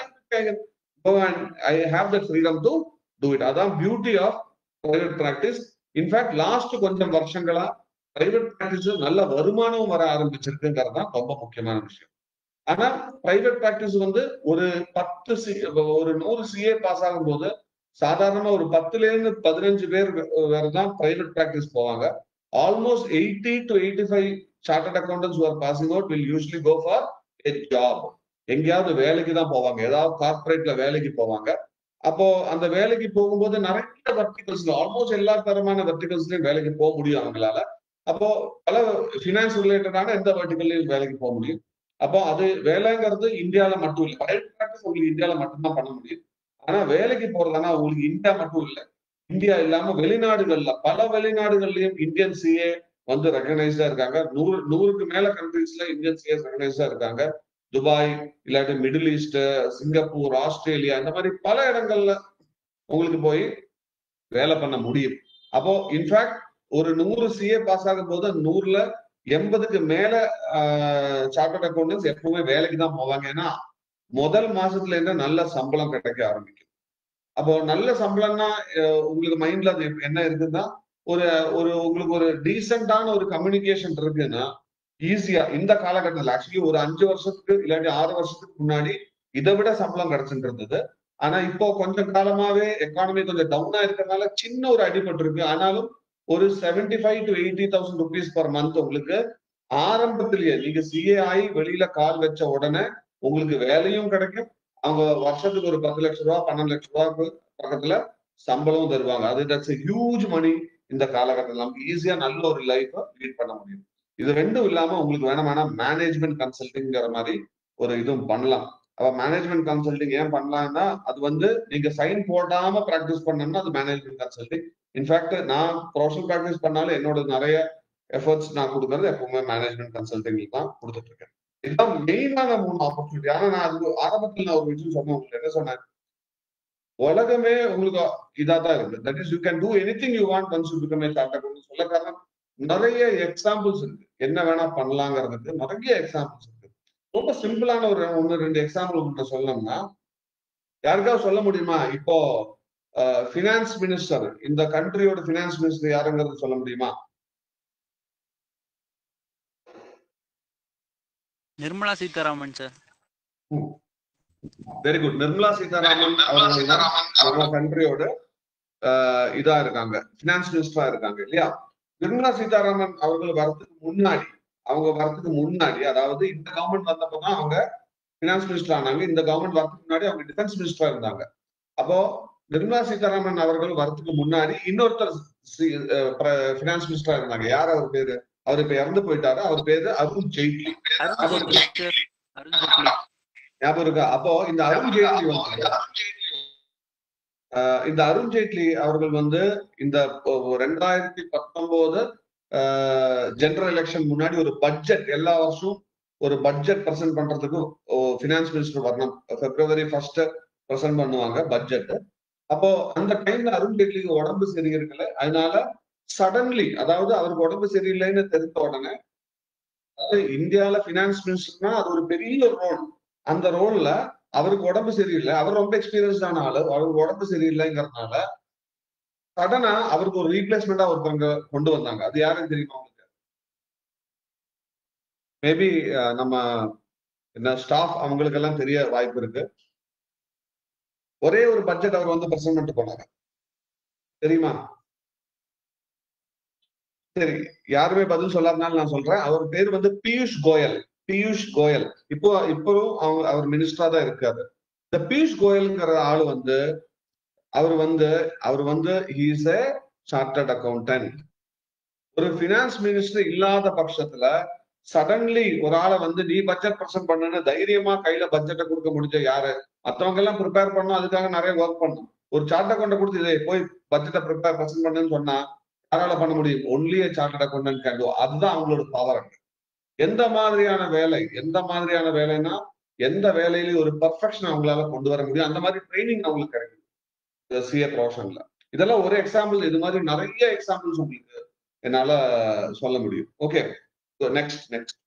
Speaker 2: I have the freedom to do it அதான் beauty of private practice in fact last கொஞ்சம் வருஷங்களா பிரைவேட் பிராக்டிஸ் நல்ல வருமானமும் வர ஆரம்பிச்சிருக்குங்கிறது தான் ரொம்ப முக்கியமான விஷயம் ஆனா பிரைவேட் பிராக்டிஸ் வந்து ஒரு பத்து சி ஒரு நூறு சிஏ பாஸ் ஆகும்போது சாதாரணமா ஒரு பத்துல இருந்து பதினஞ்சு பேர் வேற தான் பிரைவேட் பிராக்டிஸ் போவாங்க almost eighty to eighty five chartered accountants are passing out will usually go for a job எங்கேயாவது வேலைக்கு தான் போவாங்க ஏதாவது கார்பரேட்ல வேலைக்கு போவாங்க அப்போ அந்த வேலைக்கு போகும்போது நிறைய வெர்டிகல்ஸ்ல ஆல்மோஸ்ட் எல்லா தரமான வெர்டிகல்ஸ்லயும் வேலைக்கு போக முடியும் அவங்களால அப்போ பல ஃபினான்ஸ் ரிலேட்டடான எந்த வெர்டிகல்லையும் வேலைக்கு போக முடியும் அப்போ அது வேலைங்கிறது இந்தியால மட்டும் இல்லை பிரைவேட் ப்ராக்டிஸ் உங்களுக்கு இந்தியால மட்டும்தான் பண்ண முடியும் ஆனா வேலைக்கு போறதுனா உங்களுக்கு இந்தியா மட்டும் இல்லை இந்தியா இல்லாம வெளிநாடுகள்ல பல வெளிநாடுகள்லயும் இந்தியன் சிஏ வந்து ரெகனைஸ்டா இருக்காங்க நூறு நூறுக்கு மேல கண்ட்ரீஸ்ல இந்தியன் சிஏ ரெகனைஸ்டா இருக்காங்க துபாய் இல்லாட்டி மிடில் ஈஸ்ட் சிங்கப்பூர் ஆஸ்திரேலியா இந்த மாதிரி பல இடங்கள்ல உங்களுக்கு போய் வேலை பண்ண முடியும் அப்போ இன்ஃபேக்ட் ஒரு நூறு சிஏ பாஸ் ஆகும் போது நூறுல எண்பதுக்கு மேல சார்ட்டர்ட் அக்கௌண்டன்ஸ் எப்பவுமே வேலைக்கு தான் போவாங்க ஏன்னா முதல் மாசத்துல இருந்து நல்ல சம்பளம் கிடைக்க ஆரம்பிக்கும் அப்போ நல்ல சம்பளம்னா உங்களுக்கு மைண்ட்ல அது என்ன இருக்குன்னா ஒரு ஒரு உங்களுக்கு ஒரு டீசென்டான ஒரு கம்யூனிகேஷன் இருக்குன்னா ஈஸியா இந்த காலகட்டத்தில் ஆக்சுவலி ஒரு அஞ்சு வருஷத்துக்கு இல்லாட்டி ஆறு வருஷத்துக்கு முன்னாடி இதை விட சம்பளம் கிடைச்சிட்டு இருந்தது ஆனா இப்போ கொஞ்சம் காலமாவே எக்கானமி கொஞ்சம் டவுனா இருக்கிறதுனால சின்ன ஒரு அடிபட்டு இருக்கு ஆனாலும் ஒரு seventy five to eighty thousand rupees per month உங்களுக்கு ஆரம்பத்திலேயே நீங்க சிஏ ஆகி வெளியில கால் வச்ச உடனே உங்களுக்கு வேலையும் கிடைக்கும் அவங்க வருஷத்துக்கு ஒரு பத்து லட்ச ரூபா பன்னெண்டு லட்ச ரூபாய்க்கு பக்கத்துல சம்பளமும் தருவாங்க அது தட்ஸ் ஹியூஜ் மணி இந்த காலகட்டத்தில் நமக்கு ஈஸியா நல்ல ஒரு லைஃபை லீட் பண்ண முடியும் இது ரெண்டும் இல்லாம உங்களுக்கு வேணும் வேணா மேனேஜ்மெண்ட் கன்சல்டிங்கிற மாதிரி ஒரு இதுவும் பண்ணலாம் அப்ப மேனேஜ்மெண்ட் கன்சல்டிங் ஏன் பண்ணலாம்னா அது வந்து நீங்க சைன் போடாம ப்ராக்டிஸ் பண்ணணும்னா அது மேனேஜ்மெண்ட் கன்சல்டிங் இன்ஃபேக்ட் நான் ப்ரொஃபஷனல் ப்ராக்டிஸ் பண்ணாலும் என்னோட நிறைய எஃபர்ட்ஸ் நான் கொடுக்கறது எப்பவுமே மேனேஜ்மெண்ட் கன்சல்டிங் தான் கொடுத்துட்டு இருக்கேன் இதுதான் மெயினான மூணு ஆப்பர்ச்சுனிட்டி ஆனா நான் அது ஆரம்பத்தில் நான் ஒரு விஷயம் சொன்னேன் உங்களுக்கு என்ன சொன்னேன் உலகமே உங்களுக்கு இதா தான் இருக்கு that is you can do anything you want once you become a chart சொல்ல காரணம் நிறைய எக்ஸாம்பிள்ஸ் இருக்கு என்ன வேணா பண்ணலாங்கிறதுக்கு நிறைய எக்ஸாம்பிள்ஸ் இருக்கு ரொம்ப சிம்பிளான ஒரு ஒன்னு ரெண்டு எக்ஸாம்பிள் உங்களுக்கு சொல்லணும்னா யாருக்காவது சொல்ல முடியுமா இப்போ ஃபினான்ஸ் மினிஸ்டர் இந்த கண்ட்ரியோட ஃபினான்ஸ் மினிஸ்டர் யாருங்கிறது சொல்ல முடியுமா
Speaker 5: Nirmala Sitharaman sir
Speaker 2: very good Nirmala Sitharaman அவர்கள் தான் நம்ம கண்ட்ரியோட இதா இருக்காங்க பினான்ஸ் மினிஸ்டரா இருக்காங்க இல்லையா நிர்மலா சீதாராமன் அவர்கள் வரதுக்கு முன்னாடி அவங்க வரதுக்கு முன்னாடி அதாவது இந்த கவர்மெண்ட் வந்தப்பதான் அவங்க பினான்ஸ் மினிஸ்டர் ஆனாங்க இந்த கவர்மெண்ட் வரதுக்கு முன்னாடி அவங்க டிஃபென்ஸ் மினிஸ்டரா இருந்தாங்க அப்போ நிர்மலா சீதாராமன் அவர்கள் வரதுக்கு முன்னாடி இன்னொருத்தர் பினான்ஸ் மினிஸ்டரா இருந்தாங்க யார் அவர் பேரு அவர் இப்ப இறந்து போயிட்டாரு அவர் பேரு அருண் ஜெய்ட்லி
Speaker 5: அருண் ஜேட்லி சார் அருண் ஜேட்லி
Speaker 2: ஞாபகம் இருக்கா அப்போ இந்த அருண் ஜேட்லி வந்து ஆஹ் இந்த அருண் ஜேட்லி அவர்கள் வந்து இந்த ரெண்டாயிரத்தி பத்தொன்பது ஜெனரல் எலெக்ஷன் முன்னாடி ஒரு பட்ஜெட் எல்லா வருஷம் ஒரு பட்ஜெட் பிரசன்ட் பண்றதுக்கு பினான்ஸ் மினிஸ்டர் வரணும் பிப்ரவரி ஃபர்ஸ்ட் பிரசன்ட் பண்ணுவாங்க பட்ஜெட் அப்போ அந்த டைம்ல அருண் ஜேட்லிக்கு உடம்பு சரி இருக்கல அதனால சடன்லி அதாவது அவருக்கு உடம்பு சரியில்லைன்னு தெரிந்த உடனே அதாவது இந்தியால பினான்ஸ் மினிஸ்டர்னா அது ஒரு பெரிய ரோல் அந்த ரோல்ல அவருக்கு உடம்பு சரியில்லை அவர் ரொம்ப எக்ஸ்பீரியன்ஸ்டான ஆளு அவருக்கு உடம்பு சரியில்லைங்கிறதுனால சடனா அவருக்கு ஒரு ரீப்ளேஸ்மெண்டா ஒருத்தவங்க கொண்டு வந்தாங்க அது யாருன்னு தெரியுமா உங்களுக்கு மேபி நம்ம என்ன ஸ்டாஃப் அவங்களுக்கு எல்லாம் தெரிய வாய்ப்பு இருக்கு ஒரே ஒரு பட்ஜெட் அவர் வந்து பிரசன்ட் பண்ணிட்டு போனாங்க தெரியுமா சரி யாருமே பதில் சொல்லாதனால நான் சொல்றேன் அவர் பேர் வந்து பியூஷ் கோயல் பியூஷ் கோயல் இப்போ இப்பவும் அவங்க அவர் மினிஸ்டரா தான் இருக்காரு இந்த பியூஷ் கோயல்ங்கிற ஆளு வந்து அவர் வந்து அவர் வந்து ஹீஸ் ஏ சார்ட்டர்ட் அக்கௌண்டன்ட் ஒரு பினான்ஸ் மினிஸ்டர் இல்லாத பட்சத்துல சடன்லி ஒரு ஆளை வந்து நீ பட்ஜெட் பிரசன்ட் பண்ணுன்னு தைரியமா கையில பட்ஜெட்டை கொடுக்க முடிஞ்ச யாரு மத்தவங்க எல்லாம் ப்ரிப்பேர் பண்ணும் அதுக்காக நிறைய ஒர்க் பண்ணும் ஒரு சார்ட் அக்கௌண்ட் கொடுத்து இதை போய் பட்ஜெட்டை ப்ரிப்பேர் பிரசன்ட் பண்ணுன்னு சொன்னா யாரால பண்ண முடியும் only chartered accountant can do அதுதான் அவங்களோட பவர் எந்த மாதிரியான வேலை எந்த மாதிரியான வேலைன்னா எந்த வேலையிலையும் ஒரு பர்ஃபெக்ஷன் அவங்களால கொண்டு வர முடியும் அந்த மாதிரி ட்ரைனிங் அவங்களுக்கு கிடைக்கும் சிஏ ப்ரொஃபஷன்ல இதெல்லாம் ஒரு எக்ஸாம்பிள் இது மாதிரி நிறைய எக்ஸாம்பிள்ஸ் உங்களுக்கு என்னால சொல்ல முடியும் ஓகே நெக்ஸ்ட் நெக்ஸ்ட்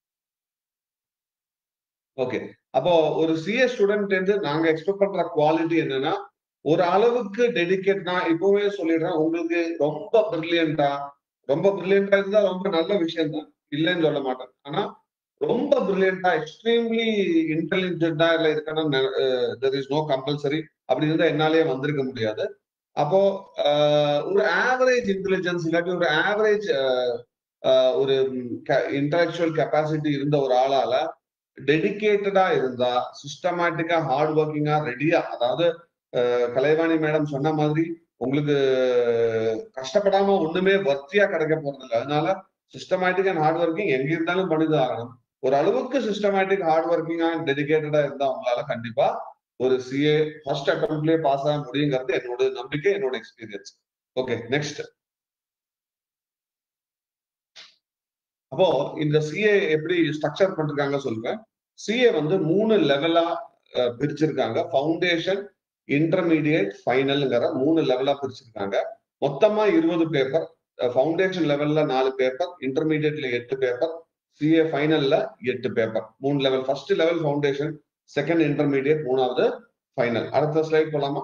Speaker 2: ஓகே அப்போ ஒரு சிஏ ஸ்டூடெண்ட் இருந்து நாங்க எக்ஸ்பெக்ட் பண்ற குவாலிட்டி என்னன்னா ஒரு அளவுக்கு டெடிகேட் நான் இப்பவே சொல்லிடுறேன் உங்களுக்கு ரொம்ப பிரில்லியண்டா ரொம்ப பிரில்லியண்டா இருந்தா ரொம்ப நல்ல விஷயம் தான் இல்லைன்னு சொல்ல மாட்டேன் ஆனா ரொம்ப பிரில்லியண்டா எக்ஸ்ட்ரீம்லி இன்டெலிஜென்டா இல்ல இருக்கணும் தெர் இஸ் நோ கம்பல்சரி அப்படி இருந்தா என்னாலேயே வந்திருக்க முடியாது அப்போ ஒரு ஆவரேஜ் இன்டெலிஜென்ஸ் இல்லாட்டி ஒரு ஆவரேஜ் ஒரு இன்டலெக்சுவல் கெப்பாசிட்டி இருந்த ஒரு ஆளால டெடிக்கேட்டடா இருந்தா சிஸ்டமேட்டிக்கா ஹார்ட் ஒர்க்கிங்கா ரெடியா அதாவது கலைவாணி மேடம் சொன்ன மாதிரி உங்களுக்கு கஷ்டப்படாம ஒண்ணுமே வர்த்தியா கிடைக்க போறது இல்லை அதனால சிஸ்டமேட்டிக் அண்ட் ஹார்ட் ஒர்க்கிங் எங்க இருந்தாலும் பண்ணிதான் ஆகணும் ஒரு அளவுக்கு சிஸ்டமேட்டிக் ஹார்ட் ஒர்க்கிங்கா டெடிக்கேட்டடா இருந்தா அவங்களால கண்டிப்பா ஒரு சிஏ ஃபர்ஸ்ட் அட்டம்ப்ட்லயே பாஸ் ஆக முடியுங்கிறது என்னோட நம்பிக்கை என்னோட எக்ஸ்பீரியன்ஸ் ஓகே நெக்ஸ்ட் அப்போ இந்த சிஏ எப்படி ஸ்ட்ரக்சர் பண்ணிருக்காங்க சொல்லுவேன் சிஏ வந்து மூணு லெவலா பிரிச்சிருக்காங்க ஃபவுண்டேஷன் இன்டர்மீடியட் ஃபைனல்ங்கிற மூணு லெவலா பிரிச்சிருக்காங்க மொத்தமா இருபது பேப்பர் ஃபவுண்டேஷன் லெவல்ல நாலு பேப்பர் இன்டர்மீடியட்ல எட்டு பேப்பர் சிஏ ஃபைனல்ல எட்டு பேப்பர் மூணு level first level foundation second intermediate மூணாவது ஃபைனல் அடுத்த ஸ்லைட் போலாமா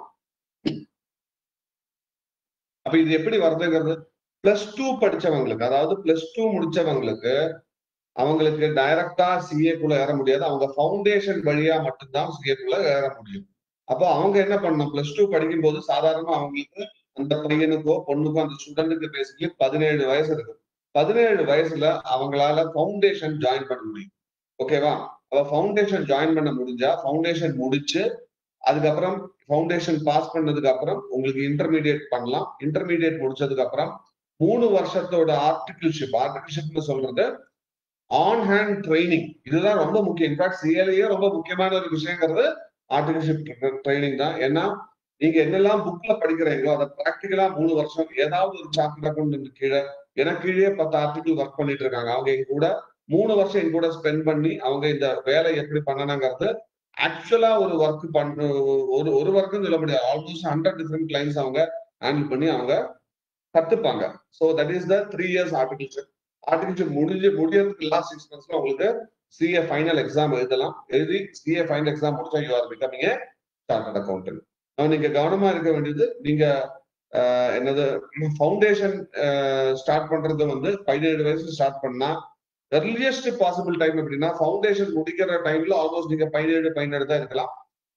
Speaker 2: அப்ப இது எப்படி வருதுங்கிறது பிளஸ் டூ படிச்சவங்களுக்கு அதாவது பிளஸ் டூ முடிச்சவங்களுக்கு அவங்களுக்கு டைரக்டா சிஏக்குள்ள ஏற முடியாது அவங்க ஃபவுண்டேஷன் வழியா மட்டும்தான் சிஏக்குள்ள ஏற முடியும் அப்போ அவங்க என்ன பண்ணணும் பிளஸ் டூ படிக்கும் போது சாதாரணமா அவங்களுக்கு அந்த பையனுக்கோ பொண்ணுக்கோ அந்த ஸ்டூடெண்ட்டுக்கு பேசிக்கலி பதினேழு வயசு இருக்கு பதினேழு வயசுல அவங்களால ஃபவுண்டேஷன் ஜாயின் பண்ண முடியும் ஓகேவா அவ ஃபவுண்டேஷன் ஜாயின் பண்ண முடிஞ்சா ஃபவுண்டேஷன் முடிச்சு அதுக்கப்புறம் ஃபவுண்டேஷன் பாஸ் பண்ணதுக்கு அப்புறம் உங்களுக்கு இன்டர்மீடியட் பண்ணலாம் இன்டர்மீடியட் முடிச்சதுக்கு அப்புறம் மூணு வருஷத்தோட ஆர்டிகிள்ஷிப் ஆர்டிகிள்ஷிப்னு சொல்றது ஆன் ஹேண்ட் ட்ரைனிங் இதுதான் ரொம்ப முக்கியம் இன்ஃபேக்ட் சிஎல்ஏயே ரொம்ப முக்கியமான ஒரு விஷயங்கிறது ஆர்டிகிள்ஷிப் ட்ரைனிங் தான் ஏன்னா நீங்க என்னெல்லாம் புக்ல படிக்கிறீங்களோ அதை ப்ராக்டிக்கலா மூணு வருஷம் ஏதாவது ஒரு சாப்டர் அக்கௌண்ட் கீழே எனக்கு கீழே பத்து ஆர்டிகிள் ஒர்க் பண்ணிட்டு இருக்காங்க அவங்க எங்க கூட மூணு வருஷம் எங்க கூட ஸ்பெண்ட் பண்ணி அவங்க இந்த வேலை எப்படி பண்ணணுங்கிறது ஆக்சுவலா ஒரு ஒர்க் பண்ண ஒரு ஒரு ஒர்க்குன்னு சொல்ல முடியாது ஆல்மோஸ்ட் ஹண்ட்ரட் டிஃப்ரெண்ட் கிளைண்ட்ஸ் அவங்க ஹேண்டில் பண்ணி அவங்க கத்துப்பாங்க so that is the three years articleship articleship முடிஞ்சு முடியறதுக்கு லாஸ்ட் சிக்ஸ் மந்த்ஸ்ல உங்களுக்கு சிஏ ஃபைனல் எக்ஸாம் எழுதலாம் எழுதி சிஏ ஃபைனல் எக்ஸாம் முடிச்சா you are becoming chartered accountant நீங்க கவனமா இருக்க வேண்டியது நீங்க ஆஹ், என்னது ஃபவுண்டேஷன் ஸ்டார்ட் பண்றது வந்து பதினேழு வயசு ஸ்டார்ட் பண்ணா earliest பாசிபிள் டைம் எப்படின்னா ஃபவுண்டேஷன் முடிக்கிற டைம்ல ஆல்மோஸ்ட் நீங்க பதினேழு பதினேழு தான் இருக்கலாம்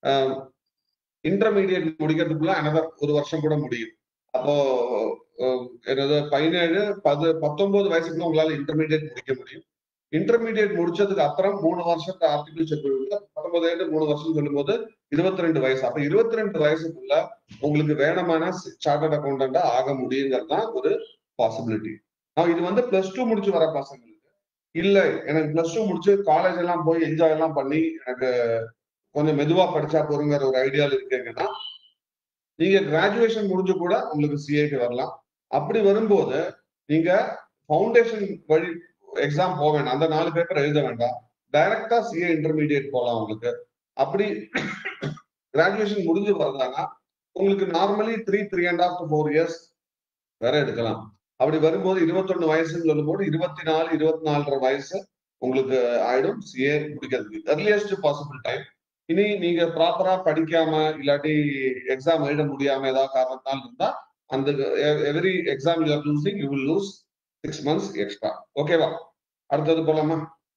Speaker 2: இன்டர்மீடியட் முடிக்கிறதுக்குள்ள another ஒரு வருஷம் கூட முடியும் அப்போ அஹ், என்னது பதினேழு பது பத்தொன்பது வயசுக்குள்ள உங்களால இன்டர்மீடியட் முடிக்க முடியும் இன்டர்மீடியட் முடிச்சதுக்கு அப்புறம் மூணு வருஷத்து ஆர்டிபிள் செக்யூரிட்டி பத்தொன்பது மூணு வருஷம் சொல்லும்போது இருபத்தி ரெண்டு வயசு அப்ப இருபத்தி ரெண்டு வயசுக்குள்ள உங்களுக்கு வேணுமான சார்ட்டர்ட் அக்கௌண்டண்டா ஆக முடியுங்கிறது தான் ஒரு பாசிபிலிட்டி இது வந்து பிளஸ் டூ முடிச்சு வர பசங்களுக்கு இல்ல எனக்கு பிளஸ் டூ முடிச்சு காலேஜ் எல்லாம் போய் என்ஜாய் எல்லாம் பண்ணி எனக்கு கொஞ்சம் மெதுவா படிச்சா போறங்கிற ஒரு ஐடியால இருக்கீங்கன்னா நீங்க கிராஜுவேஷன் முடிஞ்சு கூட உங்களுக்கு சிஏக்கு வரலாம் அப்படி வரும்போது நீங்க ஃபவுண்டேஷன் வழி எக்ஸாம் போக வேண்டாம் அந்த நாலு பேப்பர் எழுத வேண்டாம் டைரக்டா சிஏ இன்டர்மீடியட் போகலாம் உங்களுக்கு அப்படி கிராஜுவேஷன் முடிஞ்சு வரதானா உங்களுக்கு normally three three and half four years வேற எடுக்கலாம் அப்படி வரும்போது இருபத்தொன்னு வயசுன்னு சொல்லும்போது இருபத்தி நாலு இருபத்தி நாலரை வயசு உங்களுக்கு ஆயிடும் சிஏ முடிக்கிறதுக்கு earliest பாசிபிள் டைம் இனி நீங்க ப்ராப்பரா படிக்காம இல்லாட்டி எக்ஸாம் எழுத முடியாம ஏதாவது காரணத்தால் இருந்தா அந்த every exam you are losing you will lose six months extra ஓகேவா அடுத்தது போலாமா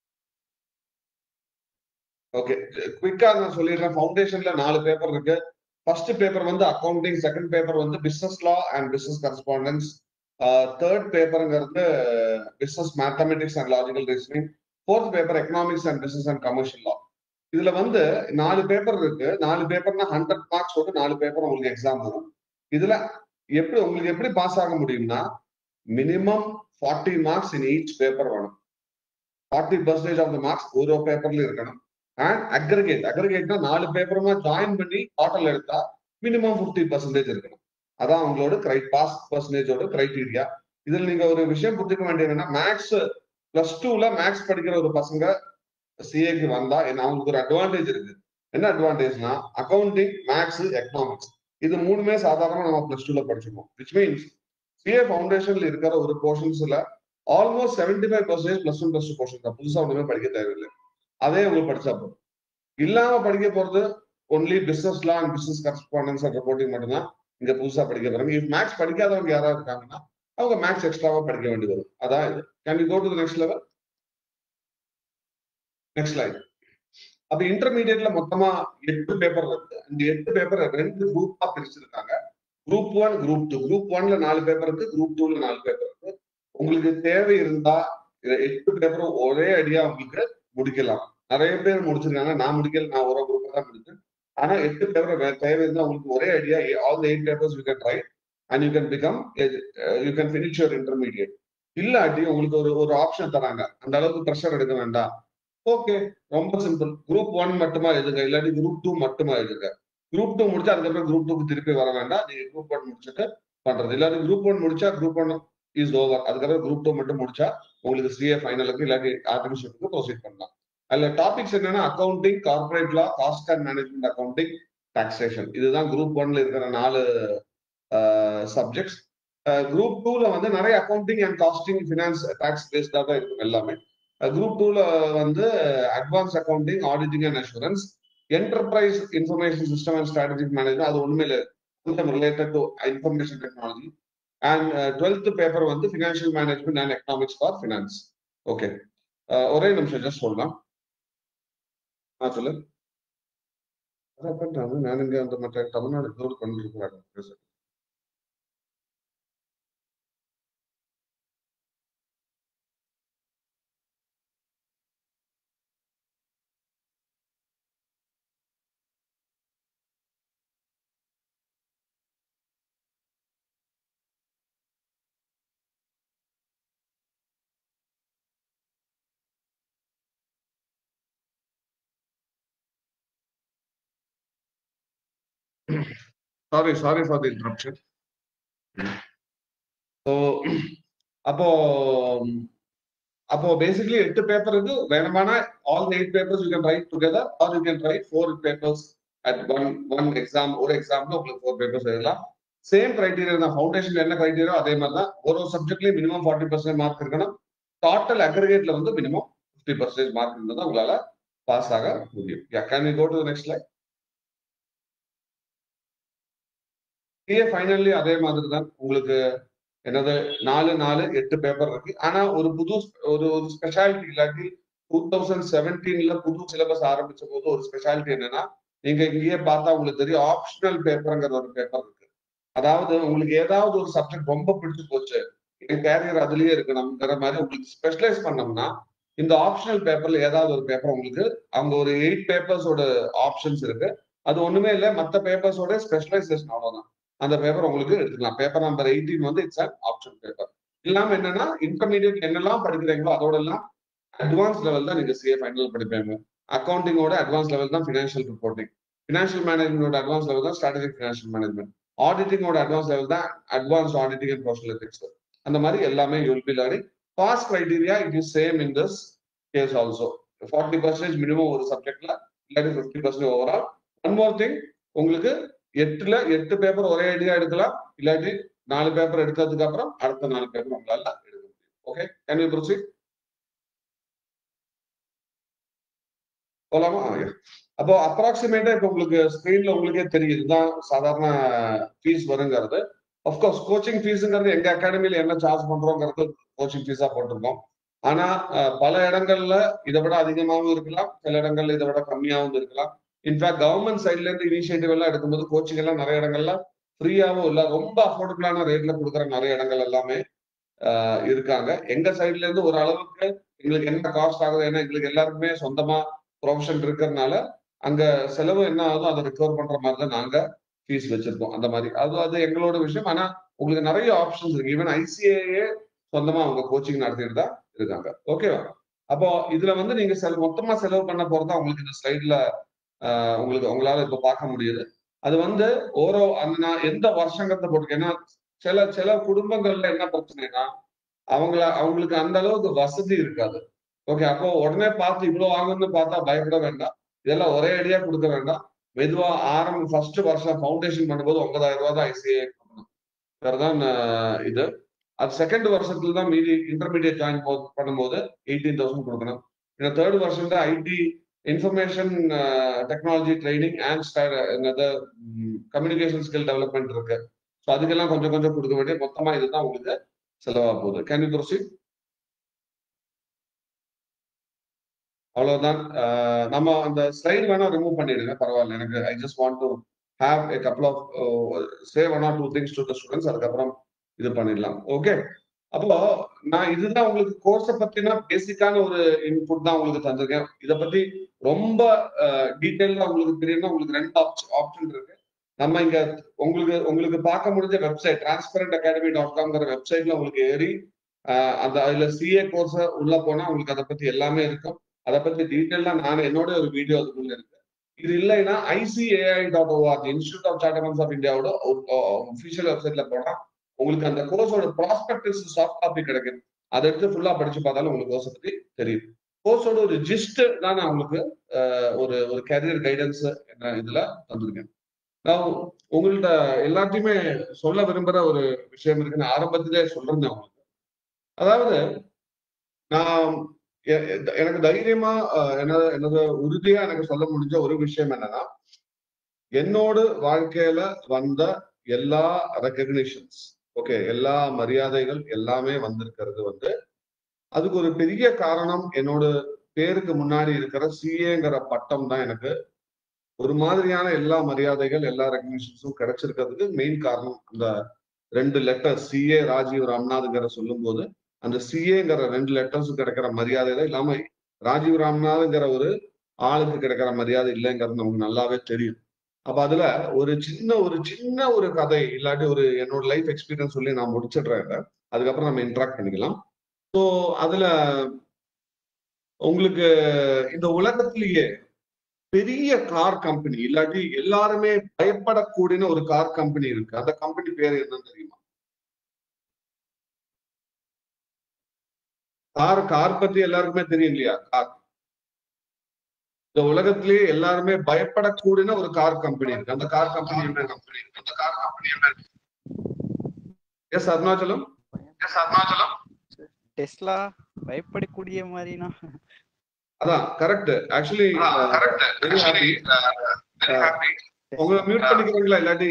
Speaker 2: ஓகே குவிக்கா நான் சொல்லிடுறேன் ஃபவுண்டேஷன்ல நாலு பேப்பர் இருக்கு ஃபர்ஸ்ட் பேப்பர் வந்து அக்கௌண்டிங் செகண்ட் பேப்பர் வந்து business law and business correspondence third பேப்பருங்கிறது business mathematics and logical reasoning fourth paper economics and business and commercial law இதுல வந்து நாலு பேப்பர் இருக்கு நாலு பேப்பர்னா ஹண்ட்ரட் மார்க்ஸ் வந்து நாலு பேப்பர் உங்களுக்கு எக்ஸாம் வரும் இதுல எப்படி உங்களுக்கு எப்படி பாஸ் ஆக முடியும்னா minimum forty marks in each paper வேணும் forty percentage of the marks ஒரு பேப்பர்ல இருக்கணும் அண்ட் அக்ரிகேட் அக்ரிகேட்னா நாலு பேப்பருமா ஜாயின் பண்ணி டோட்டல் எடுத்தா மினிமம் ஃபிஃப்டி பர்சன்டேஜ் இருக்கணும் அதான் உங்களோட கிரை பாஸ் பர்சன்டேஜோட கிரைட்டீரியா இதுல நீங்க ஒரு விஷயம் புரிஞ்சுக்க வேண்டியது என்னன்னா மேக்ஸ் பிளஸ் டூல மேக்ஸ் படிக்கிற ஒரு பசங்க சிஏக்கு வந்தா என்ன அவங்களுக்கு ஒரு அட்வான்டேஜ் இருக்கு என்ன அட்வான்டேஜ்னா அக்கௌண்டிங் மேக்ஸ் எக்கனாமிக்ஸ் இது மூணுமே சாதாரணமா நம்ம பிளஸ் டூல படிச்சிருக்கோம் விச் மீன்ஸ் சிஏ ஃபவுண்டேஷன்ல இருக்கிற ஒரு போர்ஷன்ஸ்ல almost seventy five percentage plus one plus two portion தான் புதுசா ஒண்ணுமே படிக்க தேவையில்லை அதே உங்களுக்கு படிச்சா போதும் இல்லாம படிக்க போறது only business law and business correspondence and reporting மட்டும்தான் இங்க புதுசா படிக்க போறாங்க இஃப் மேக்ஸ் படிக்காதவங்க யாராவது இருக்காங்கன்னா அவங்க மேக்ஸ் எக்ஸ்ட்ராவா படிக்க வேண்டி வரும் அதான் இது can you go to next level next line அப்ப இன்டர்மீடியட்ல மொத்தமா எட்டு பேப்பர் இருக்கு அந்த எட்டு பேப்பர் ரெண்டு குரூப்பா பிரிச்சிருக்காங்க group one group two group ஒன்ல நாலு பேப்பர் இருக்கு குரூப் டூல நாலு பேப்பர் இருக்கு உங்களுக்கு தேவை இருந்தா இது எட்டு பேப்பரும் ஒரே அடியா உங்களுக்கு முடிக்கலாம் நிறைய பேர் முடிச்சிருக்காங்க நான் முடிக்கல நான் ஒரு குரூப் தான் முடிச்சேன் ஆனா எட்டு பேப்பர் தேவை இருந்தா உங்களுக்கு ஒரே idea all eight papers you can try and you can become you can finish your intermediate இல்லாட்டி உங்களுக்கு ஒரு ஒரு ஆப்ஷன் தராங்க அந்த அளவுக்கு ப்ரெஷர் எடுக்க வேண்டாம் ஓகே ரொம்ப சிம்பிள் குரூப் ஒன் மட்டுமா எழுதுங்க இல்லாட்டி குரூப் டூ மட்டுமா எழுதுங்க குரூப் டூ முடிச்சா அதுக்கப்புறம் குரூப் டூக்கு திருப்பி வர வேண்டாம் நீங்க குரூப் ஒன் முடிச்சுட்டு பண்றது இல்லாட்டி குரூப் ஒன் முடிச்சா குரூப் ஒன் இஸ் ஓவர் அதுக்கப்புறம் குரூப் டூ மட்டும் முடிச்சா உங்களுக்கு சிஏ ஃபைனலுக்கு இல்லாட்டி ஆர்டிபிஷியலுக்கு ப்ரொசீட் பண்ணலாம் அதுல டாபிக்ஸ் என்னன்னா accounting corporate law cost and management accounting taxation இதுதான் குரூப் ஒன்ல இருக்கிற நாலு சப்ஜெக்ட்ஸ் குரூப் டூல வந்து நிறைய accounting and costing finance tax பேஸ்டா தான் இருக்கும் எல்லாமே குரூப் டூல வந்து advance accounting auditing and assurance enterprise information system and strategic management அது ஒண்ணுமே இல்லை கொஞ்சம் related to information technology and twelfth paper வந்து financial management and economics for finance okay ஒரே நிமிஷம் ஜஸ்ட் சொல்லலாம் ஆ சொல்லு அதான் பண்றாங்க நான் இங்க அந்த மற்ற தமிழ்நாடு இன்க்ளூட் பண்ணிருக்கிறேன் sorry sorry for the interruption so அப்போ அப்போ பேசிக்கலி எட்டு பேப்பர் இருக்கு வேணுமானா all eight papers you can write together or you can write four papers at one one exam ஒரு எக்ஸாம்ல உங்களுக்கு ஃபோர் பேப்பர்ஸ் எழுதலாம் சேம் கிரைட்டீரியா தான் ஃபவுண்டேஷன் என்ன கிரைட்டீரியா அதே மாதிரி தான் ஒரு ஒரு சப்ஜெக்ட்லயும் மினிமம் ஃபார்ட்டி பர்சன்ட் மார்க் இருக்கணும் டோட்டல் அக்ரிகேட்ல வந்து மினிமம் ஃபிஃப்டி பர்சன்டேஜ் மார்க் இருந்தால் தான் உங்களால பாஸ் ஆக முடியும் yeah can you go to next line டிஏ ஃபைனல்லி அதே மாதிரி தான் உங்களுக்கு என்னது நாலு நாலு எட்டு பேப்பர் இருக்கு ஆனா ஒரு புது ஒரு ஒரு ஸ்பெஷாலிட்டி இல்லாட்டி டூ தௌசண்ட் செவன்டீன்ல புது சிலபஸ் ஆரம்பிச்ச போது ஒரு ஸ்பெஷாலிட்டி என்னன்னா நீங்க இங்கேயே பார்த்தா உங்களுக்கு தெரியும் ஆப்ஷனல் பேப்பர்ங்கிற ஒரு பேப்பர் இருக்கு அதாவது உங்களுக்கு ஏதாவது ஒரு சப்ஜெக்ட் ரொம்ப பிடிச்சு போச்சு என் கேரியர் அதுலயே இருக்கணும்ங்கிற மாதிரி உங்களுக்கு ஸ்பெஷலைஸ் பண்ணோம்னா இந்த ஆப்ஷனல் பேப்பர்ல ஏதாவது ஒரு பேப்பர் உங்களுக்கு அவங்க ஒரு எயிட் பேப்பர்ஸோட ஆப்ஷன்ஸ் இருக்கு அது ஒண்ணுமே இல்லை மற்ற பேப்பர்ஸோட ஸ்பெஷலைசேஷன் அவ்வளவுதான் அந்த பேப்பர் உங்களுக்கு எடுத்துக்கலாம் பேப்பர் நம்பர் எயிட்டீன் வந்து இட்ஸ் அன் ஆப்ஷன் பேப்பர் இல்லாம என்னன்னா இன்டர்மீடியட் என்னெல்லாம் படிக்கிறீங்களோ அதோட எல்லாம் அட்வான்ஸ் லெவல் தான் நீங்க சிஏ ஃபைனல் படிப்பீங்க அக்கௌண்டிங்கோட அட்வான்ஸ் லெவல் தான் ஃபினான்ஷியல் ரிப்போர்ட்டிங் ஃபினான்ஷியல் மேனேஜ்மெண்டோட அட்வான்ஸ் லெவல் தான் ஸ்ட்ராட்டஜிக் ஃபினான்ஷியல் மேனேஜ்மெண்ட் ஆடிட்டிங்கோட அட்வான்ஸ் லெவல் தான் advance auditing and professional ethics அந்த மாதிரி எல்லாமே you'll be learning pass criteria it is same in this case also forty percentage minimum ஒரு சப்ஜெக்ட்ல இல்லாட்டி fifty percentage overall one more thing உங்களுக்கு எட்டுல எட்டு பேப்பர் ஒரே ஐடியா எடுக்கலாம் இல்லாட்டி நாலு பேப்பர் எடுத்ததுக்கு அப்புறம் அடுத்த நாலு பேப்பர் உங்களால எடுக்க முடியும் ஓகே கேன் யூ ப்ரொசீட் போலாமா ஆ, yeah. அப்போ அப்ராக்சிமேட்டா இப்போ உங்களுக்கு ஸ்கிரீன்ல உங்களுக்கே தெரியும் இதுதான் சாதாரண ஃபீஸ் வருங்கிறது அஃப்கோர்ஸ் கோச்சிங் ஃபீஸுங்கிறது எங்க அகாடமில என்ன சார்ஜ் பண்றோங்கிறது கோச்சிங் ஃபீஸா போட்டிருக்கோம் ஆனா அஹ், பல இடங்கள்ல இதை விட அதிகமாகவும் இருக்கலாம் சில இடங்கள்ல இதை விட கம்மியாகவும் இருக்கலாம் இன்ஃபேக்ட் கவர்மெண்ட் சைட்ல இருந்து இனிஷியேட்டிவ் எல்லாம் எடுக்கும்போது கோச்சிங் எல்லாம் நிறைய இடங்கள்ல ஃப்ரீயாவும் இல்ல ரொம்ப அஃபோர்டபுளான ரேட்ல கொடுக்குற நிறைய இடங்கள் எல்லாமே ஆஹ் இருக்காங்க எங்க சைட்ல இருந்து ஒரு அளவுக்கு எங்களுக்கு என்ன காஸ்ட் ஆகுது ஏன்னா எங்களுக்கு எல்லாருக்குமே சொந்தமா ப்ரொஃபஷன் இருக்கிறதுனால அங்க செலவு என்ன ஆகுதோ அதை ரிகவர் பண்ற மாதிரி தான் நாங்க ஃபீஸ் வச்சிருக்கோம் அந்த மாதிரி அது அது எங்களோட விஷயம் ஆனா உங்களுக்கு நிறைய ஆப்ஷன்ஸ் இருக்கு ஈவன் ஐசிஏஏ சொந்தமா அவங்க கோச்சிங் நடத்திட்டு தான் இருக்காங்க ஓகேவா அப்போ இதுல வந்து நீங்க செல மொத்தமா செலவு பண்ண போறதா உங்களுக்கு இந்த ஸ்லைட்ல உங்களுக்கு உங்களால இப்ப பார்க்க முடியுது அது வந்து ஓரோ அந்த நான் எந்த வருஷங்கிறத போட்டு ஏன்னா சில சில குடும்பங்கள்ல என்ன பிரச்சனைனா அவங்கள அவங்களுக்கு அந்த அளவுக்கு வசதி இருக்காது ஓகே அப்போ உடனே பார்த்து இவ்வளவு ஆகும்னு பார்த்தா பயப்பட வேண்டாம் இதெல்லாம் ஒரே அடியா கொடுக்க வேண்டாம் மெதுவா ஆரம்பம் ஃபர்ஸ்ட் வருஷம் ஃபவுண்டேஷன் பண்ணும்போது ஒன்பதாயிரம் ரூபாய் தான் ஐசிஐ கொடுக்கணும் வேறதான் ஆஹ், இது அது செகண்ட் வருஷத்துல தான் மீதி இன்டர்மீடியட் ஜாயின் பண்ணும்போது எயிட்டீன் தௌசண்ட் கொடுக்கணும் இந்த தேர்ட் வருஷம் தான் IT information technology training and என்னது கம்யூனிகேஷன் ஸ்கில் டெவலப்மெண்ட் இருக்கு ஸோ அதுக்கெல்லாம் கொஞ்சம் கொஞ்சம் கொடுக்க வேண்டிய மொத்தமா இதுதான் உங்களுக்கு செலவா போகுது கேன் யூ ப்ரொசீட் அவ்வளவுதான் அஹ் நம்ம அந்த ஸ்லைடு வேணா ரிமூவ் பண்ணிடுங்க பரவாயில்ல எனக்கு I just want to have a couple of say one or two things to the students அதுக்கப்புறம் இது பண்ணிடலாம் ஓகே அப்போ நான் இதுதான் உங்களுக்கு கோர்ஸை பத்தின பேசிக்கான ஒரு இன்புட் தான் உங்களுக்கு தந்திருக்கேன் இதை பத்தி ரொம்ப டீட்டெயிலா உங்களுக்கு தெரியணும்னா உங்களுக்கு ரெண்டு ஆப்ஷன் இருக்கு நம்ம இங்க உங்களுக்கு உங்களுக்கு பார்க்க முடிஞ்ச வெப்சைட் டிரான்ஸ்பரண்ட் அகாடமி டாட் காம்ங்கிற வெப்சைட்ல உங்களுக்கு ஏறி அஹ், அந்த அதுல சிஏ கோர்ஸ் உள்ள போனா உங்களுக்கு அதை பத்தி எல்லாமே இருக்கும் அதை பத்தி டீட்டெயிலா நான் என்னோட ஒரு வீடியோ அதுக்குள்ள இருக்கு இது இல்லைன்னா ICAI dot org institute of சார்ட்டர்மெண்ட்ஸ் ஆஃப் இந்தியாவோட ஒஃபிஷியல் வெப்சைட்ல போனா உங்களுக்கு அந்த கோர்ஸோட ப்ராஸ்பெக்டிவ்ஸ் சாஃப்ட் காப்பி கிடைக்கும் அதை எடுத்து ஃபுல்லா படிச்சு பார்த்தாலும் உங்களுக்கு கோர்ஸை பத்தி தெரியும் கோர்ஸோட ஒரு ஜிஸ்ட் தான் நான் உங்களுக்கு அஹ், ஒரு ஒரு கேரியர் கைடன்ஸ் இதுல தந்திருக்கேன் நான் உங்கள்ட்ட எல்லாத்தையுமே சொல்ல விரும்புற ஒரு விஷயம் இருக்கு நான் ஆரம்பத்திலே சொல்றேன் உங்களுக்கு அதாவது நான் எ- எ- எனக்கு தைரியமா அஹ், என்னது என்னது உறுதியா எனக்கு சொல்ல முடிஞ்ச ஒரு விஷயம் என்னன்னா என்னோட வாழ்க்கையில வந்த எல்லா ரெக்கக்னிஷன்ஸ் ஓகே எல்லா மரியாதைகள் எல்லாமே வந்திருக்கிறது வந்து அதுக்கு ஒரு பெரிய காரணம் என்னோட பேருக்கு முன்னாடி இருக்கிற சிஏங்கிற பட்டம் தான் எனக்கு ஒரு மாதிரியான எல்லா மரியாதைகள் எல்லா ரெக்கக்னிஷன்ஸும் கிடைச்சிருக்கிறதுக்கு மெயின் காரணம் அந்த ரெண்டு லெட்டர் சிஏ ராஜீவ் ராம்நாத்ங்கிற சொல்லும்போது அந்த சிஏங்கிற ரெண்டு லெட்டர்ஸ் கிடைக்கிற மரியாதை தான் இல்லாம ராஜீவ் ராம்நாத்ங்கிற ஒரு ஆளுக்கு கிடைக்கிற மரியாதை இல்லைங்கிறது நமக்கு நல்லாவே தெரியும் அப்ப அதுல ஒரு சின்ன ஒரு சின்ன ஒரு கதை இல்லாட்டி ஒரு என்னோட லைஃப் எக்ஸ்பீரியன்ஸ் சொல்லி நான் முடிச்சிடுறேன் இதை. அதுக்கப்புறம் நம்ம இன்ட்ராக்ட் பண்ணிக்கலாம் ஸோ அதுல உங்களுக்கு இந்த உலகத்திலேயே பெரிய கார் கம்பெனி இல்லாட்டி எல்லாருமே பயப்படக்கூடிய ஒரு கார் கம்பெனி இருக்கு அந்த கம்பெனி பேர் என்னன்னு தெரியுமா கார் கார் பத்தி எல்லாருக்குமே தெரியும் இல்லையா கார் இந்த உலகத்திலேயே எல்லாருமே பயப்படக்கூடிய ஒரு கார் கம்பெனி இருக்கு அந்த கார் கம்பெனி என்ன கம்பெனி அந்த கார் கம்பெனி என்ன S Arunachalam S Arunachalam
Speaker 5: Tesla பயப்படக்கூடிய மாதிரினா
Speaker 2: அதான் correct actually correct very happy உங்களை மியூட் பண்ணிக்கிறீங்களா இல்லாட்டி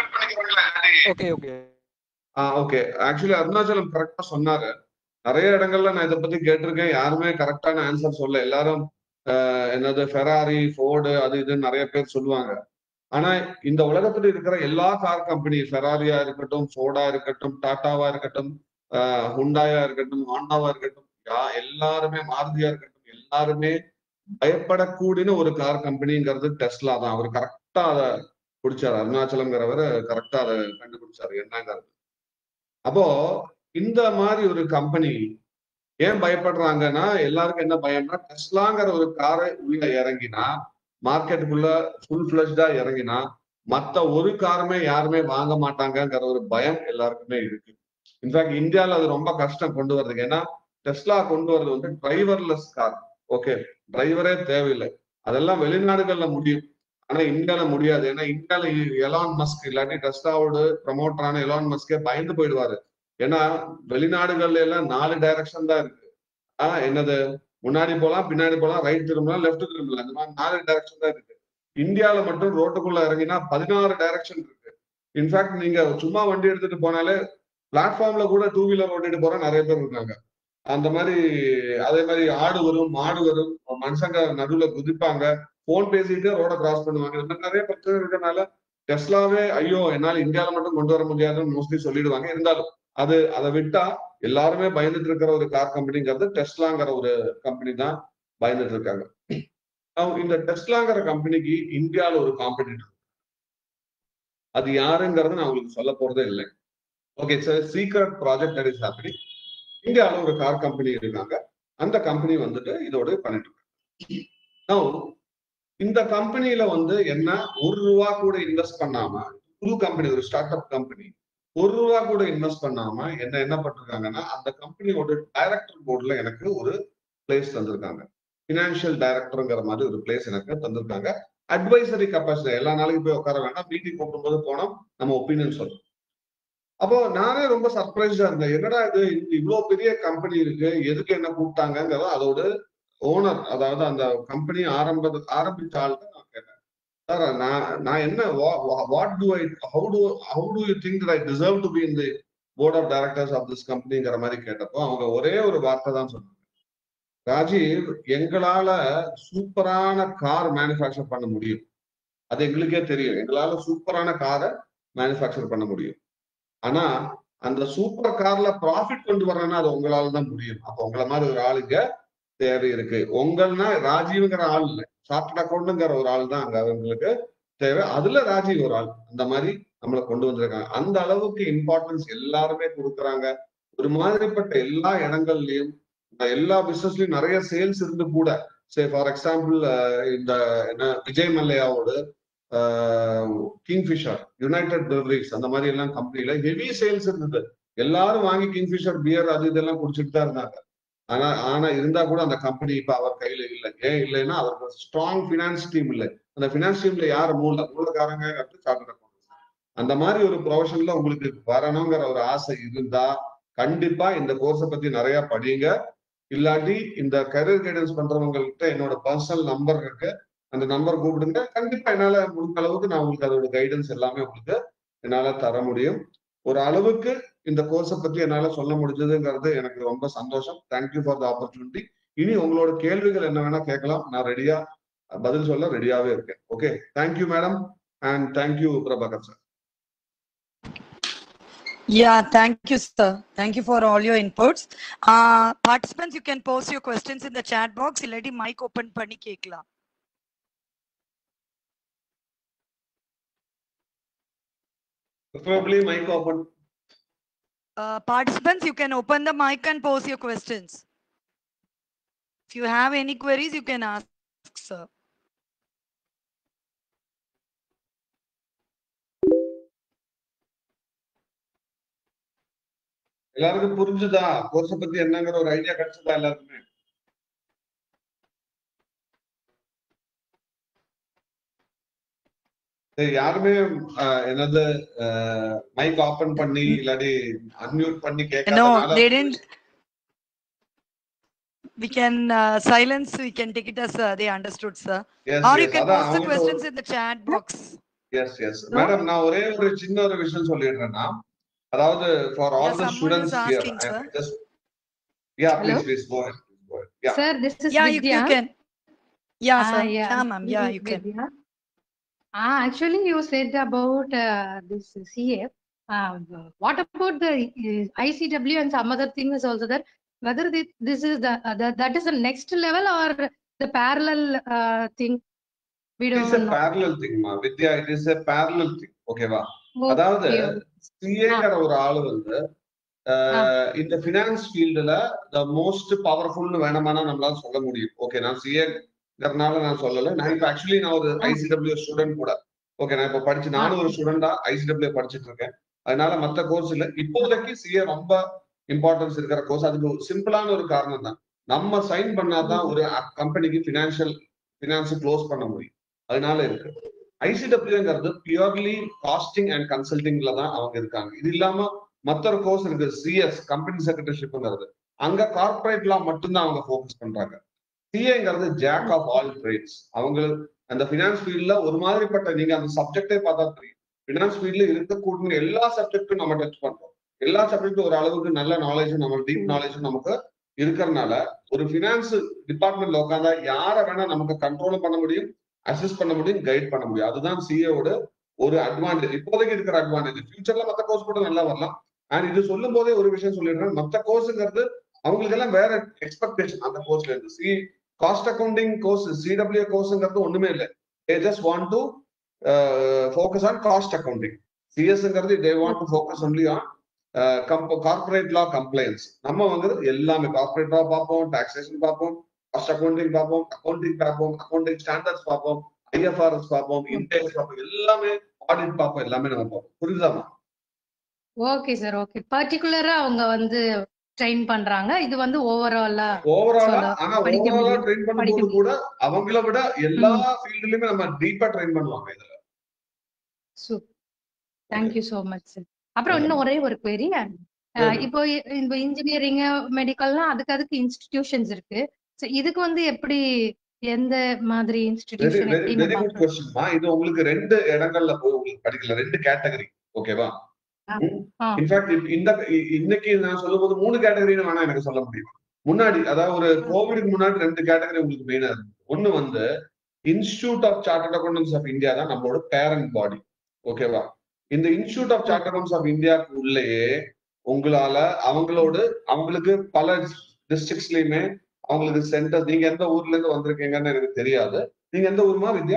Speaker 5: okay okay
Speaker 2: ah okay actually Arunachalam கரெக்டா சொன்னாரு நிறைய இடங்கள்ல நான் இதை பத்தி கேட்டிருக்கேன் யாருமே கரெக்டான ஆன்சர் சொல்ல எல்லாரும் ஆஹ், என்னது ஃபெராரி ஃபோர்டு அது இதுன்னு நிறைய பேர் சொல்லுவாங்க ஆனா இந்த உலகத்துல இருக்கிற எல்லா கார் கம்பெனி ஃபெராரியா இருக்கட்டும் ஃபோர்டா இருக்கட்டும் டாட்டாவா இருக்கட்டும் ஆஹ், ஹுண்டாயா இருக்கட்டும் ஹாண்டாவா இருக்கட்டும் யா- எல்லாருமே மாருதியா இருக்கட்டும் எல்லாருமே பயப்படக்கூடிய ஒரு கார் கம்பெனிங்கிறது டெஸ்லா தான் அவர் கரெக்டா அதை பிடிச்சாரு அருணாச்சலம்ங்கிறவர் கரெக்டா அதை கண்டுபிடிச்சாரு என்னங்கிறது அப்போ இந்த மாதிரி ஒரு கம்பெனி ஏன் பயப்படுறாங்கன்னா எல்லாருக்கும் என்ன பயம்னா டெஸ்லாங்கிற ஒரு காரை உள்ள இறங்கினா மார்க்கெட்டுக்குள்ள ஃபுல் ஃபிளஷ்டா இறங்கினா மத்த ஒரு காருமே யாருமே வாங்க மாட்டாங்கங்கிற ஒரு பயம் எல்லாருக்குமே இருக்கு இன்ஃபேக்ட் இந்தியால அது ரொம்ப கஷ்டம் கொண்டு வர்றதுக்கு ஏன்னா டெஸ்லா கொண்டு வர்றது வந்து டிரைவர்லெஸ் கார் ஓகே டிரைவரே தேவையில்லை அதெல்லாம் வெளிநாடுகள்ல முடியும் ஆனா இந்தியால முடியாது ஏன்னா இந்தியால எலான் மஸ்க் இல்லாட்டி டெஸ்லாவோட ப்ரமோட்டரான எலான் மஸ்கே பயந்து போயிடுவாரு ஏன்னா வெளிநாடுகள்ல எல்லாம் நாலு டைரக்ஷன் தான் இருக்கு ஆஹ் என்னது முன்னாடி போலாம் பின்னாடி போலாம் ரைட் திரும்பலாம் லெஃப்ட் திரும்பலாம் இந்த மாதிரி நாலு டைரக்ஷன் தான் இருக்கு இந்தியால மட்டும் ரோட்டுக்குள்ள இறங்கினா பதினாறு டைரக்ஷன் இருக்கு இன்ஃபேக்ட் நீங்க சும்மா வண்டி எடுத்துட்டு போனாலே பிளாட்ஃபார்ம்ல கூட டூ வீலர் ஓட்டிட்டு போற நிறைய பேர் இருக்காங்க அந்த மாதிரி அதே மாதிரி ஆடு வரும் மாடு வரும் மனுஷங்க நடுவுல குதிப்பாங்க போன் பேசிட்டு ரோட கிராஸ் பண்ணுவாங்க இந்த மாதிரி நிறைய பிரச்சனை இருக்கனால டெஸ்லாவே ஐயோ என்னால இந்தியால மட்டும் கொண்டு வர முடியாதுன்னு மோஸ்ட்லி சொல்லிடுவாங்க இருந்தாலும் அது அதை விட்டா எல்லாருமே பயந்துட்டு இருக்கிற ஒரு கார் கம்பெனிங்கிறது டெஸ்லாங்கிற ஒரு கம்பெனி தான் பயந்துட்டு இருக்காங்க Now, இந்த டெஸ்லாங்கிற கம்பெனிக்கு இந்தியால ஒரு காம்படிட்டர் அது யாருங்கிறது நான் உங்களுக்கு சொல்ல போறதே இல்லை okay sir secret project that is happening இந்தியால ஒரு கார் கம்பெனி இருக்காங்க அந்த கம்பெனி வந்துட்டு இதோட பண்ணிட்டு இருக்காங்க Now, இந்த கம்பெனியில வந்து என்ன ஒரு ரூபா கூட இன்வெஸ்ட் பண்ணாம புது கம்பெனி ஒரு ஸ்டார்ட் அப் கம்பெனி ஒரு ரூபா கூட இன்வெஸ்ட் பண்ணாம என்ன என்ன பண்ணிருக்காங்கன்னா அந்த கம்பெனியோட டைரக்டர் போர்டுல எனக்கு ஒரு பிளேஸ் தந்திருக்காங்க பினான்சியல் டைரக்டர்ங்கிற மாதிரி ஒரு பிளேஸ் எனக்கு தந்திருக்காங்க அட்வைசரி கெப்பாசிட்டி எல்லா நாளைக்கும் போய் உட்கார வேண்டாம் மீட்டிங் கூப்பிடும்போது போனோம் நம்ம ஒப்பீனியன் சொல்லணும் அப்போ நானே ரொம்ப சர்ப்ரைஸ்டா இருந்தேன் என்னடா இது இந்த இவ்வளவு பெரிய கம்பெனி இருக்கு எதுக்கு என்ன கூப்பிட்டாங்கிறத அதோட ஓனர் அதாவது அந்த கம்பெனி ஆரம்ப ஆரம்பிச்ச ஆள்கிட்ட நான் கேட்டேன் சார் நான் நான் என்ன what do I how do how do you think I deserve to be in the board of directors of this கம்பெனிங்கிற மாதிரி கேட்டப்போ அவங்க ஒரே ஒரு வார்த்தை தான் சொன்னாங்க ராஜீவ் எங்களால சூப்பரான கார் மேனுஃபேக்சர் பண்ண முடியும் அது எங்களுக்கே தெரியும் எங்களால சூப்பரான காரை மேனுஃபேக்சர் பண்ண முடியும் ஆனா அந்த சூப்பர் கார்ல ப்ராஃபிட் கொண்டு வரணும்னா அது உங்களால தான் முடியும் அப்ப உங்களை மாதிரி ஒரு ஆளுங்க தேவை இருக்கு உங்கள்னா ராஜீவ்ங்கிற ஆள் இல்லை சார்ட்டட் அக்கௌண்ட்ங்கிற ஒரு ஆள் தான் அங்க அவங்களுக்கு தேவை அதுல ராஜீவ் ஒரு ஆள் அந்த மாதிரி நம்மளை கொண்டு வந்திருக்காங்க அந்த அளவுக்கு இம்பார்ட்டன்ஸ் எல்லாருமே கொடுக்குறாங்க ஒரு மாதிரிப்பட்ட எல்லா இடங்கள்லயும் இந்த எல்லா பிசினஸ்லயும் நிறைய சேல்ஸ் இருந்து கூட சே ஃபார் எக்ஸாம்பிள் இந்த என்ன விஜய் மல்லையாவோட கிங்ஃபிஷர் யுனைடெட் பிவரேஜ் அந்த மாதிரி எல்லாம் கம்பெனில ஹெவி சேல்ஸ் இருந்தது எல்லாரும் வாங்கி கிங்ஃபிஷர் பியர் அது இதெல்லாம் குடிச்சிட்டு தான் இருந்தாங்க ஆனா ஆனா இருந்தா கூட அந்த கம்பெனி இப்ப அவர் கையில இல்லை ஏன் இல்லைன்னா அவருக்கு ஸ்ட்ராங் பினான்ஸ் டீம் இல்லை அந்த பினான்ஸ் டீம்ல யார் மூல மூலக்காரங்க சார்ட்டர் அந்த மாதிரி ஒரு ப்ரொஃபஷன்ல உங்களுக்கு வரணுங்கிற ஒரு ஆசை இருந்தா கண்டிப்பா இந்த கோர்ஸை பத்தி நிறைய படிங்க இல்லாட்டி இந்த கரியர் கைடன்ஸ் பண்றவங்கள்ட்ட என்னோட பர்சனல் நம்பர் இருக்கு அந்த நம்பர் கூப்பிடுங்க கண்டிப்பா என்னால முடிஞ்ச அளவுக்கு நான் உங்களுக்கு அதோட கைடன்ஸ் எல்லாமே உங்களுக்கு என்னால தர முடியும் ஒரு அளவுக்கு இந்த கோர்ஸை பத்தி என்னால சொல்ல முடிஞ்சதுங்கிறது எனக்கு ரொம்ப சந்தோஷம் தேங்க்யூ ஃபார் த ஆப்பர்ச்சுனிட்டி இனி உங்களோட கேள்விகள் என்ன வேணா கேட்கலாம் நான் ரெடியா பதில் சொல்ல ரெடியாவே இருக்கேன் okay thank you madam and thank you Prabhakar sir
Speaker 4: Yeah, thank you, sir. Thank you for all your inputs. Uh, participants, you can post your questions in the chat box. இல்லாட்டி mic open பண்ணி கேட்கலாம்.
Speaker 2: Preferably mic open.
Speaker 4: Uh, participants, you can open the mic and pose your questions. If you have any queries, you can ask, sir.
Speaker 2: எல்லாருக்கும் புரிஞ்சுதா course பத்தி என்னங்கிற ஒரு idea கிடைச்சதா எல்லாருக்குமே சரி, யாருமே அஹ், என்னது மைக் ஓபன் பண்ணி இல்லாட்டி அன்மியூட் பண்ணி
Speaker 4: No,
Speaker 2: கேட்காதனால
Speaker 4: they didn't. We can uh, silence, we can take it as uh, they understood, sir.
Speaker 2: Yes
Speaker 4: Or you
Speaker 2: yes
Speaker 4: can
Speaker 2: அதான்
Speaker 4: post the
Speaker 2: அவங்க
Speaker 4: questions in the chat box.
Speaker 2: Yes yes madam நான் ஒரே ஒரு சின்ன ஒரு விஷயம் சொல்லிடுறேன்னா அதாவது for all
Speaker 4: Yeah,
Speaker 2: the
Speaker 4: someone is
Speaker 2: students
Speaker 4: asking,
Speaker 2: here
Speaker 4: sir.
Speaker 2: Just yeah
Speaker 6: Hello?
Speaker 2: Please please go ahead go ahead yeah
Speaker 6: Sir, this is
Speaker 4: Yeah, you,
Speaker 6: Vidya.
Speaker 4: you can. Yeah,
Speaker 6: Ah,
Speaker 4: sir.
Speaker 6: yeah,
Speaker 4: Yeah, ma'am. Yeah,
Speaker 6: Vi-
Speaker 4: you can.
Speaker 6: Vidya. Ah, actually, you said about uh, this CA. Uh, what about the uh, ICW and some other things also there? Whether this, this is the, uh, the that is the next level or the parallel uh, thing? We
Speaker 2: it
Speaker 6: don't
Speaker 2: is a
Speaker 6: know.
Speaker 2: Parallel thing மா Vidya it is a parallel thing ஓகேவா அதாவது
Speaker 6: Okay, okay.
Speaker 2: சிஏங்கிற ஒரு ஆளு வந்து அஹ், இந்த finance ஃபீல்டுல the most பவர்ஃபுல்னு வேணுமானா நம்மளால சொல்ல முடியும் ஓகே நான் சிஏங்கிறனால நான் சொல்லல நான் இப்ப ஆக்சுவலி நான் ஒரு ஐசிடபிள்யூ ஸ்டூடெண்ட் கூட ஓகே நான் இப்ப படிச்சு நானும் ஒரு ஸ்டூடெண்டா ஐசிடபிள்யூ படிச்சுட்டு இருக்கேன் அதனால மத்த கோர்ஸ் இல்ல இப்போதைக்கு சிஏ ரொம்ப இம்பார்ட்டன்ஸ் இருக்கிற கோர்ஸ் அதுக்கு சிம்பிளான ஒரு காரணம் தான் நம்ம சைன் பண்ணாதான் ஒரு கம்பெனிக்கு பினான்சியல் பினான்ஸ் க்ளோஸ் பண்ண முடியும் அதனால இருக்கு ஐசிடபிள்யூங்கிறது பியூர்லி காஸ்டிங் அண்ட் கன்சல்டிங்ல தான் அவங்க இருக்காங்க இது இல்லாம மற்ற ஒரு கோர்ஸ் இருக்கு சிஎஸ் கம்பெனி செக்ரட்டரிஷிப்ங்கிறது அங்க கார்பரேட் லா மட்டும்தான் அவங்க ஃபோக்கஸ் பண்றாங்க சிஏங்கிறது ஜாக் ஆஃப் ஆல் ட்ரேட்ஸ் அவங்க அந்த ஃபினான்ஸ் ஃபீல்ட்ல ஒரு மாதிரிப்பட்ட நீங்க அந்த சப்ஜெக்டே பார்த்தா தெரியும் ஃபினான்ஸ் ஃபீல்ட்ல இருக்கக்கூடிய எல்லா சப்ஜெக்டும் நம்ம டச் பண்றோம் எல்லா சப்ஜெக்டும் ஒரு அளவுக்கு நல்ல நாலேஜும் நம்ம டீப் நாலேஜும் நமக்கு இருக்கிறதுனால ஒரு ஃபினான்ஸ் டிபார்ட்மெண்ட்ல உட்காந்தா யாரை வேணா நமக்கு கண்ட்ரோல் பண்ண முடியும் அசிஸ்ட் பண்ண முடியும் கைட் பண்ண முடியும் அதுதான் சிஏவோட ஒரு அட்வான்டேஜ் இப்போதைக்கு இருக்கிற அட்வான்டேஜ் ஃபியூச்சர்ல மத்த கோர்ஸ் கூட நல்லா வரலாம் அண்ட் இது சொல்லும் போதே ஒரு விஷயம் சொல்லிடுறேன் மத்த கோர்ஸுங்கிறது அவங்களுக்கு எல்லாம் வேற எக்ஸ்பெக்டேஷன் அந்த கோர்ஸ்ல இருந்து C cost accounting course CW கோர்ஸ்ங்கிறது ஒண்ணுமே இல்லை they just want to focus on cost accounting சிஎஸ்ங்கிறது they want to focus only on corporate law complaints நம்ம வந்து எல்லாமே கார்பரேட் லா பார்ப்போம் டாக்ஸேஷன் பார்ப்போம் காஸ்ட் அக்கௌண்டிங் பார்ப்போம் அக்கௌண்டிங் பார்ப்போம் அக்கௌண்டிங் ஸ்டாண்டர்ட்ஸ் பார்ப்போம் ஐஎஃப்ஆர்எஸ் பார்ப்போம் இன்டெக்ஸ் பார்ப்போம் எல்லாமே ஆடிட் பார்ப்போம் எல்லாமே நம்ம பார்ப்போம் புரியுதாமா
Speaker 6: ஓகே சார் ஓகே பர்டிகுலரா அவங்க வந்து ட்ரெயின் பண்றாங்க இது வந்து ஓவராலா
Speaker 2: ஓவராலா
Speaker 6: சொல்ல-
Speaker 2: ஆனா
Speaker 6: படிக்க
Speaker 2: ஓவராலா
Speaker 6: முடியும்.
Speaker 2: ட்ரெயின்
Speaker 6: படிக்க
Speaker 2: பண்ணும்போது
Speaker 6: முடியும்.
Speaker 2: கூட அவங்கள விட எல்லா ஃபீல்டுலயுமே நம்ம டீப்பா ட்ரெயின் பண்ணுவாங்க இதுல
Speaker 6: super thank you so much sir அப்புறம் இன்னும் ஒரே ஒரு query அஹ் இப்போ இ- இந்த இன்ஜினியரிங் மெடிக்கல்லாம் அதுக்கு அதுக்கு இன்ஸ்டிடியூஷன்ஸ் இருக்கு So இதுக்கு வந்து எப்படி எந்த மாதிரி
Speaker 2: very
Speaker 6: institution
Speaker 2: very very good கொஸ்டின்மா இது உங்களுக்கு ரெண்டு இடங்கள்ல போய் உங்களுக்கு படிக்கல ரெண்டு கேட்டகரி ஓகேவா
Speaker 6: ஆ. ஆ.
Speaker 2: இன்ஃபேக்ட் இந்த இ- இன்னைக்கு நான் சொல்லும்போது மூணு கேட்டகரின்னு வேணா எனக்கு சொல்ல முடியும் முன்னாடி அதாவது ஒரு கோவிடுக்கு முன்னாடி ரெண்டு கேட்டகரி உங்களுக்கு மெயினா இருக்கு ஒண்ணு வந்து institute of chartered accountants of India தான் நம்மளோட பேரண்ட் பாடி ஓகேவா இந்த institute of chartered accounts of இந்தியாவுக்கு உள்ளேயே உங்களால அவங்களோட அவங்களுக்கு பல டிஸ்ட்ரிக்ட்ஸ்லயுமே அவங்களுக்கு சென்டர் நீங்க எந்த ஊர்ல இருந்து வந்திருக்கீங்கன்னு எனக்கு தெரியாது நீங்க எந்த ஊர்மா வித்யா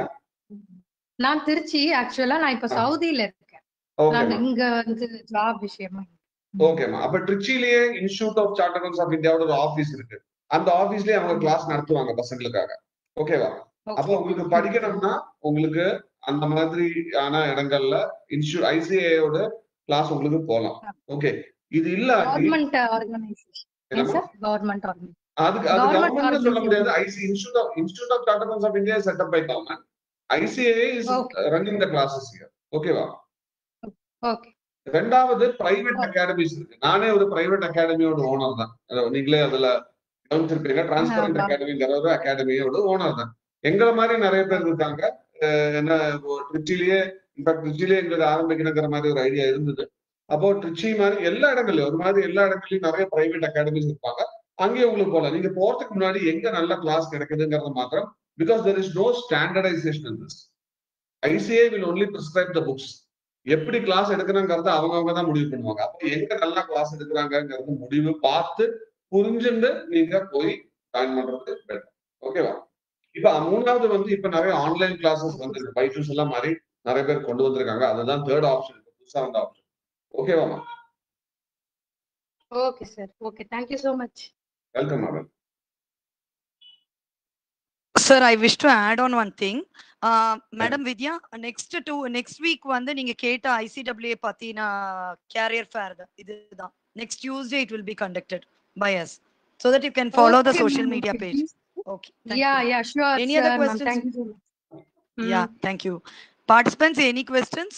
Speaker 6: நான் திருச்சி ஆக்சுவலா நான் இப்ப
Speaker 2: ஆ.
Speaker 6: சவுதியில இருக்கேன் நான்
Speaker 2: ஓகேமா
Speaker 6: இங்க வந்து ஜாப் விஷயமா
Speaker 2: ஓகேமா அப்ப ட்ரிச்சிலேயே institute of chart accounts of இந்தியாவோட ஒரு ஆபீஸ் இருக்கு அந்த ஆபீஸ்லயே அவங்க கிளாஸ் நடத்துவாங்க பசங்களுக்காக ஓகேவா அப்போ உங்களுக்கு படிக்கணும்னா உங்களுக்கு அந்த மாதிரியான இடங்கள்ல இன்ஸ்டியூட் ஐசிஐயோட கிளாஸ் உங்களுக்கு போகலாம் ஓகே இது இல்லாட்டி
Speaker 6: கவர்மெண்ட் ஆர்கனைசேஷன்
Speaker 2: என்னம்மா?
Speaker 6: சார் கவர்மெண்ட் ஆர்கனைசேஷன்
Speaker 2: அதுக்கு அது
Speaker 6: Government
Speaker 2: கவர்மெண்ட் சொல்ல
Speaker 6: organization.
Speaker 2: முடியாது IC institute of institute of chart accounts of India setup by government ICI is
Speaker 6: Okay.
Speaker 2: Running the classes ஓகேவா
Speaker 6: ஓகே
Speaker 2: ரெண்டாவது பிரைவேட் அகாடமிஸ் இருக்கு நானே ஒரு பிரைவேட் அகாடமியோட ஓனர் தான் அதாவது நீங்களே அதுல கவனிச்சிருப்பீங்க டிரான்ஸ்பரண்ட்
Speaker 6: ஆமா.
Speaker 2: அகாடமிங்கிற ஒரு அகாடமியோட ஓனர் தான் எங்களை மாதிரி நிறைய பேர் இருக்காங்க அஹ் என்ன இப்போ ட்ரிச்சிலேயே இன்ஃபேக்ட் ட்ரிச்சிலேயே எங்களுக்கு ஆரம்பிக்கணுங்கிற மாதிரி ஒரு ஐடியா இருந்தது அப்போ ட்ரிச்சி மாதிரி எல்லா இடங்கள்லயும் ஒரு மாதிரி எல்லா இடங்கள்லயும் நிறைய பிரைவேட் அகாடமிஸ் இருப்பாங்க அங்கேயே உங்களுக்கு போகலாம் நீங்க போறதுக்கு முன்னாடி எங்க நல்ல கிளாஸ் கிடைக்குதுங்கிறது மாத்திரம் because there is no standardization in this ICI will only prescribe the books எப்படி கிளாஸ் எடுக்கணுங்கிறத அவங்கவுங்க தான் முடிவு பண்ணுவாங்க அப்போ எங்க நல்லா கிளாஸ் எடுக்கிறாங்கிறது முடிவு பார்த்து புரிஞ்சுட்டு நீங்க போய் ஜாயின் பண்றது பெட்டர் ஓகேவா இப்ப மூணாவது வந்து இப்ப நிறைய ஆன்லைன் கிளாஸஸ் வந்து பைசூஸ் எல்லாம் மாதிரி நிறைய பேர் கொண்டு வந்திருக்காங்க அதுதான் தேர்ட் ஆப்ஷன் புதுசா வந்த ஆப்ஷன் ஓகேவாமா
Speaker 6: okay sir okay thank you so much
Speaker 2: welcome madam
Speaker 4: Sir, I wish to add on one thing. Uh, Madam Vidya, next to next week வந்து நீங்க கேட்ட ஐசிடபிள்யூ பத்தின கேரியர் ஃபேர் இதுதான் next Tuesday it will be conducted by us so that you can follow the
Speaker 6: Okay,
Speaker 4: social
Speaker 6: ma'am,
Speaker 4: media
Speaker 6: okay,
Speaker 4: page.
Speaker 6: please.
Speaker 4: Okay. thank
Speaker 6: Yeah,
Speaker 4: you.
Speaker 6: yeah, sure.
Speaker 4: Any other
Speaker 6: sure, ma'am.
Speaker 4: questions?
Speaker 6: Thank you so much.
Speaker 4: Yeah,
Speaker 6: Mm.
Speaker 4: thank you. Participants, any questions?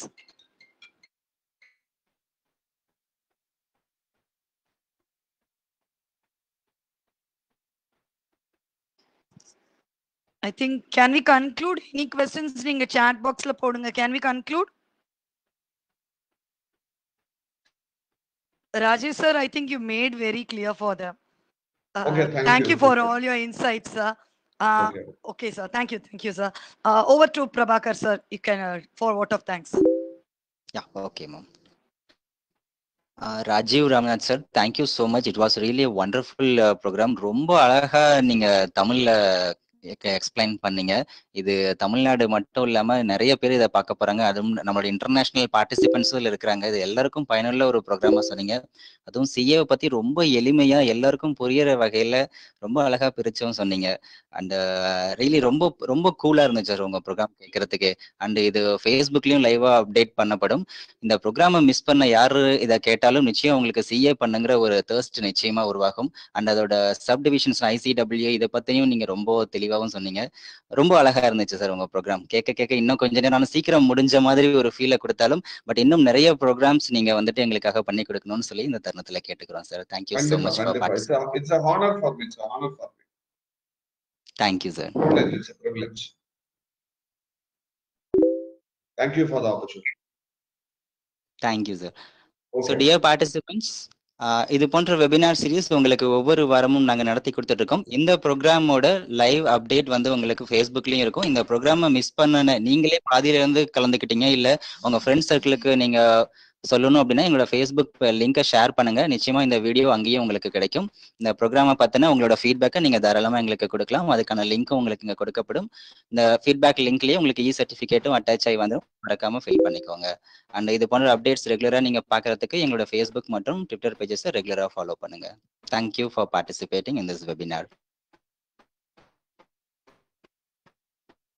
Speaker 4: I think, can we conclude? Any questions? நீங்க chat boxல போடுங்க. Can we conclude? Rajesh sir, I think you made very clear for them. Uh,
Speaker 2: Okay, thank
Speaker 4: Thank
Speaker 2: you.
Speaker 4: you for all your insights, sir. Uh,
Speaker 2: Okay.
Speaker 4: Okay, sir. Thank you. Thank you, sir. Uh, over to Prabhakar, sir. You can, uh, for vote of thanks.
Speaker 1: Yeah, okay, ma'am. Uh, Rajeev Ramnath sir thank you so much it was really wonderful program ரொம்ப அழகா நீங்க தமிழ்ல explain பண்ணீங்க இது தமிழ்நாடு மட்டும் இல்லாம நிறைய பேர் இதை பார்க்க போறாங்க அதுவும் நம்மளோட இன்டர்நேஷனல் பார்ட்டிசிபென்ட்ஸும் இருக்கிறாங்க இது எல்லாருக்கும் பயனுள்ள ஒரு ப்ரோக்ராமா சொன்னீங்க அதுவும் சிஏவை பத்தி ரொம்ப எளிமையா எல்லாருக்கும் புரியற வகையில ரொம்ப அழகா பிரிச்சும் சொன்னீங்க அண்ட் ரியலி ரொம்ப ரொம்ப கூலா இருந்துச்சு சார் உங்க ப்ரோக்ராம் கேட்கறதுக்கு அண்ட் இது ஃபேஸ்புக்லயும் லைவா அப்டேட் பண்ணப்படும் இந்த ப்ரோக்ராமை மிஸ் பண்ண யாரு இதை கேட்டாலும் நிச்சயம் உங்களுக்கு சிஏ பண்ணுங்கிற ஒரு தேர்ஸ்ட் நிச்சயமா உருவாகும் அண்ட் அதோட சப் டிவிஷன்ஸ் ஐசிடபிள்யூ இதை பத்தியும் நீங்க ரொம்ப தெளிவாகவும் சொன்னீங்க ரொம்ப அழகா இருந்துச்சு சார் உங்க ப்ரோக்ராம் கேட்க கேட்க இன்னும் கொஞ்ச நேரம் ஆனா சீக்கிரம் முடிஞ்ச மாதிரி ஒரு ஃபீலை கொடுத்தாலும் பட் இன்னும் நிறைய ப்ரோக்ராம்ஸ் நீங்க வந்துட்டு எங்களுக்காக பண்ணி கொடுக்கணும்னு சொல்லி இந்த தருணத்துல கேட்டுக்கிறோம் சார் தேங்க்யூ ஸோ
Speaker 2: கண்டிப்பா
Speaker 1: மச் ஃபார்
Speaker 2: கண்டிப்பா it's
Speaker 1: participate
Speaker 2: it's a honor for me it's a honor for me
Speaker 1: thank you sir
Speaker 2: privilege it's a privilege thank you for the opportunity
Speaker 1: thank you sir so
Speaker 2: okay
Speaker 1: dear participants இது போன்ற webinar series உங்களுக்கு ஒவ்வொரு வாரமும் நாங்க நடத்தி கொடுத்துட்டு இருக்கோம் இந்த ப்ரோக்ராமோட லைவ் அப்டேட் வந்து உங்களுக்கு ஃபேஸ்புக்லயும் இருக்கும் இந்த ப்ரோக்ராமை மிஸ் பண்ண நீங்களே பாதியில இருந்து கலந்துக்கிட்டீங்க இல்ல உங்க ஃப்ரெண்ட்ஸ் சர்க்கிளுக்கு நீங்க சொல்லணும் அப்படின்னா எங்களோட ஃபேஸ்புக் லிங்கை ஷேர் பண்ணுங்க நிச்சயமா இந்த வீடியோ அங்கேயும் உங்களுக்கு கிடைக்கும் இந்த ப்ரோக்ராமை பத்தின உங்களோட ஃபீட்பேக்கை நீங்க தாராளமா எங்களுக்கு கொடுக்கலாம் அதுக்கான லிங்க்கும் உங்களுக்கு இங்க கொடுக்கப்படும் இந்த ஃபீட்பேக் லிங்க்லயே உங்களுக்கு இ சர்டிஃபிகேட்டும் அட்டாச் ஆகி வந்துடும் மறக்காம ஃபில் பண்ணிக்கோங்க அண்ட் இது போன்ற அப்டேட்ஸ் ரெகுலரா நீங்க பாக்குறதுக்கு எங்களோட ஃபேஸ்புக் மற்றும் ட்விட்டர் பேஜஸை ரெகுலரா ஃபாலோ பண்ணுங்க thank you for participating in this webinar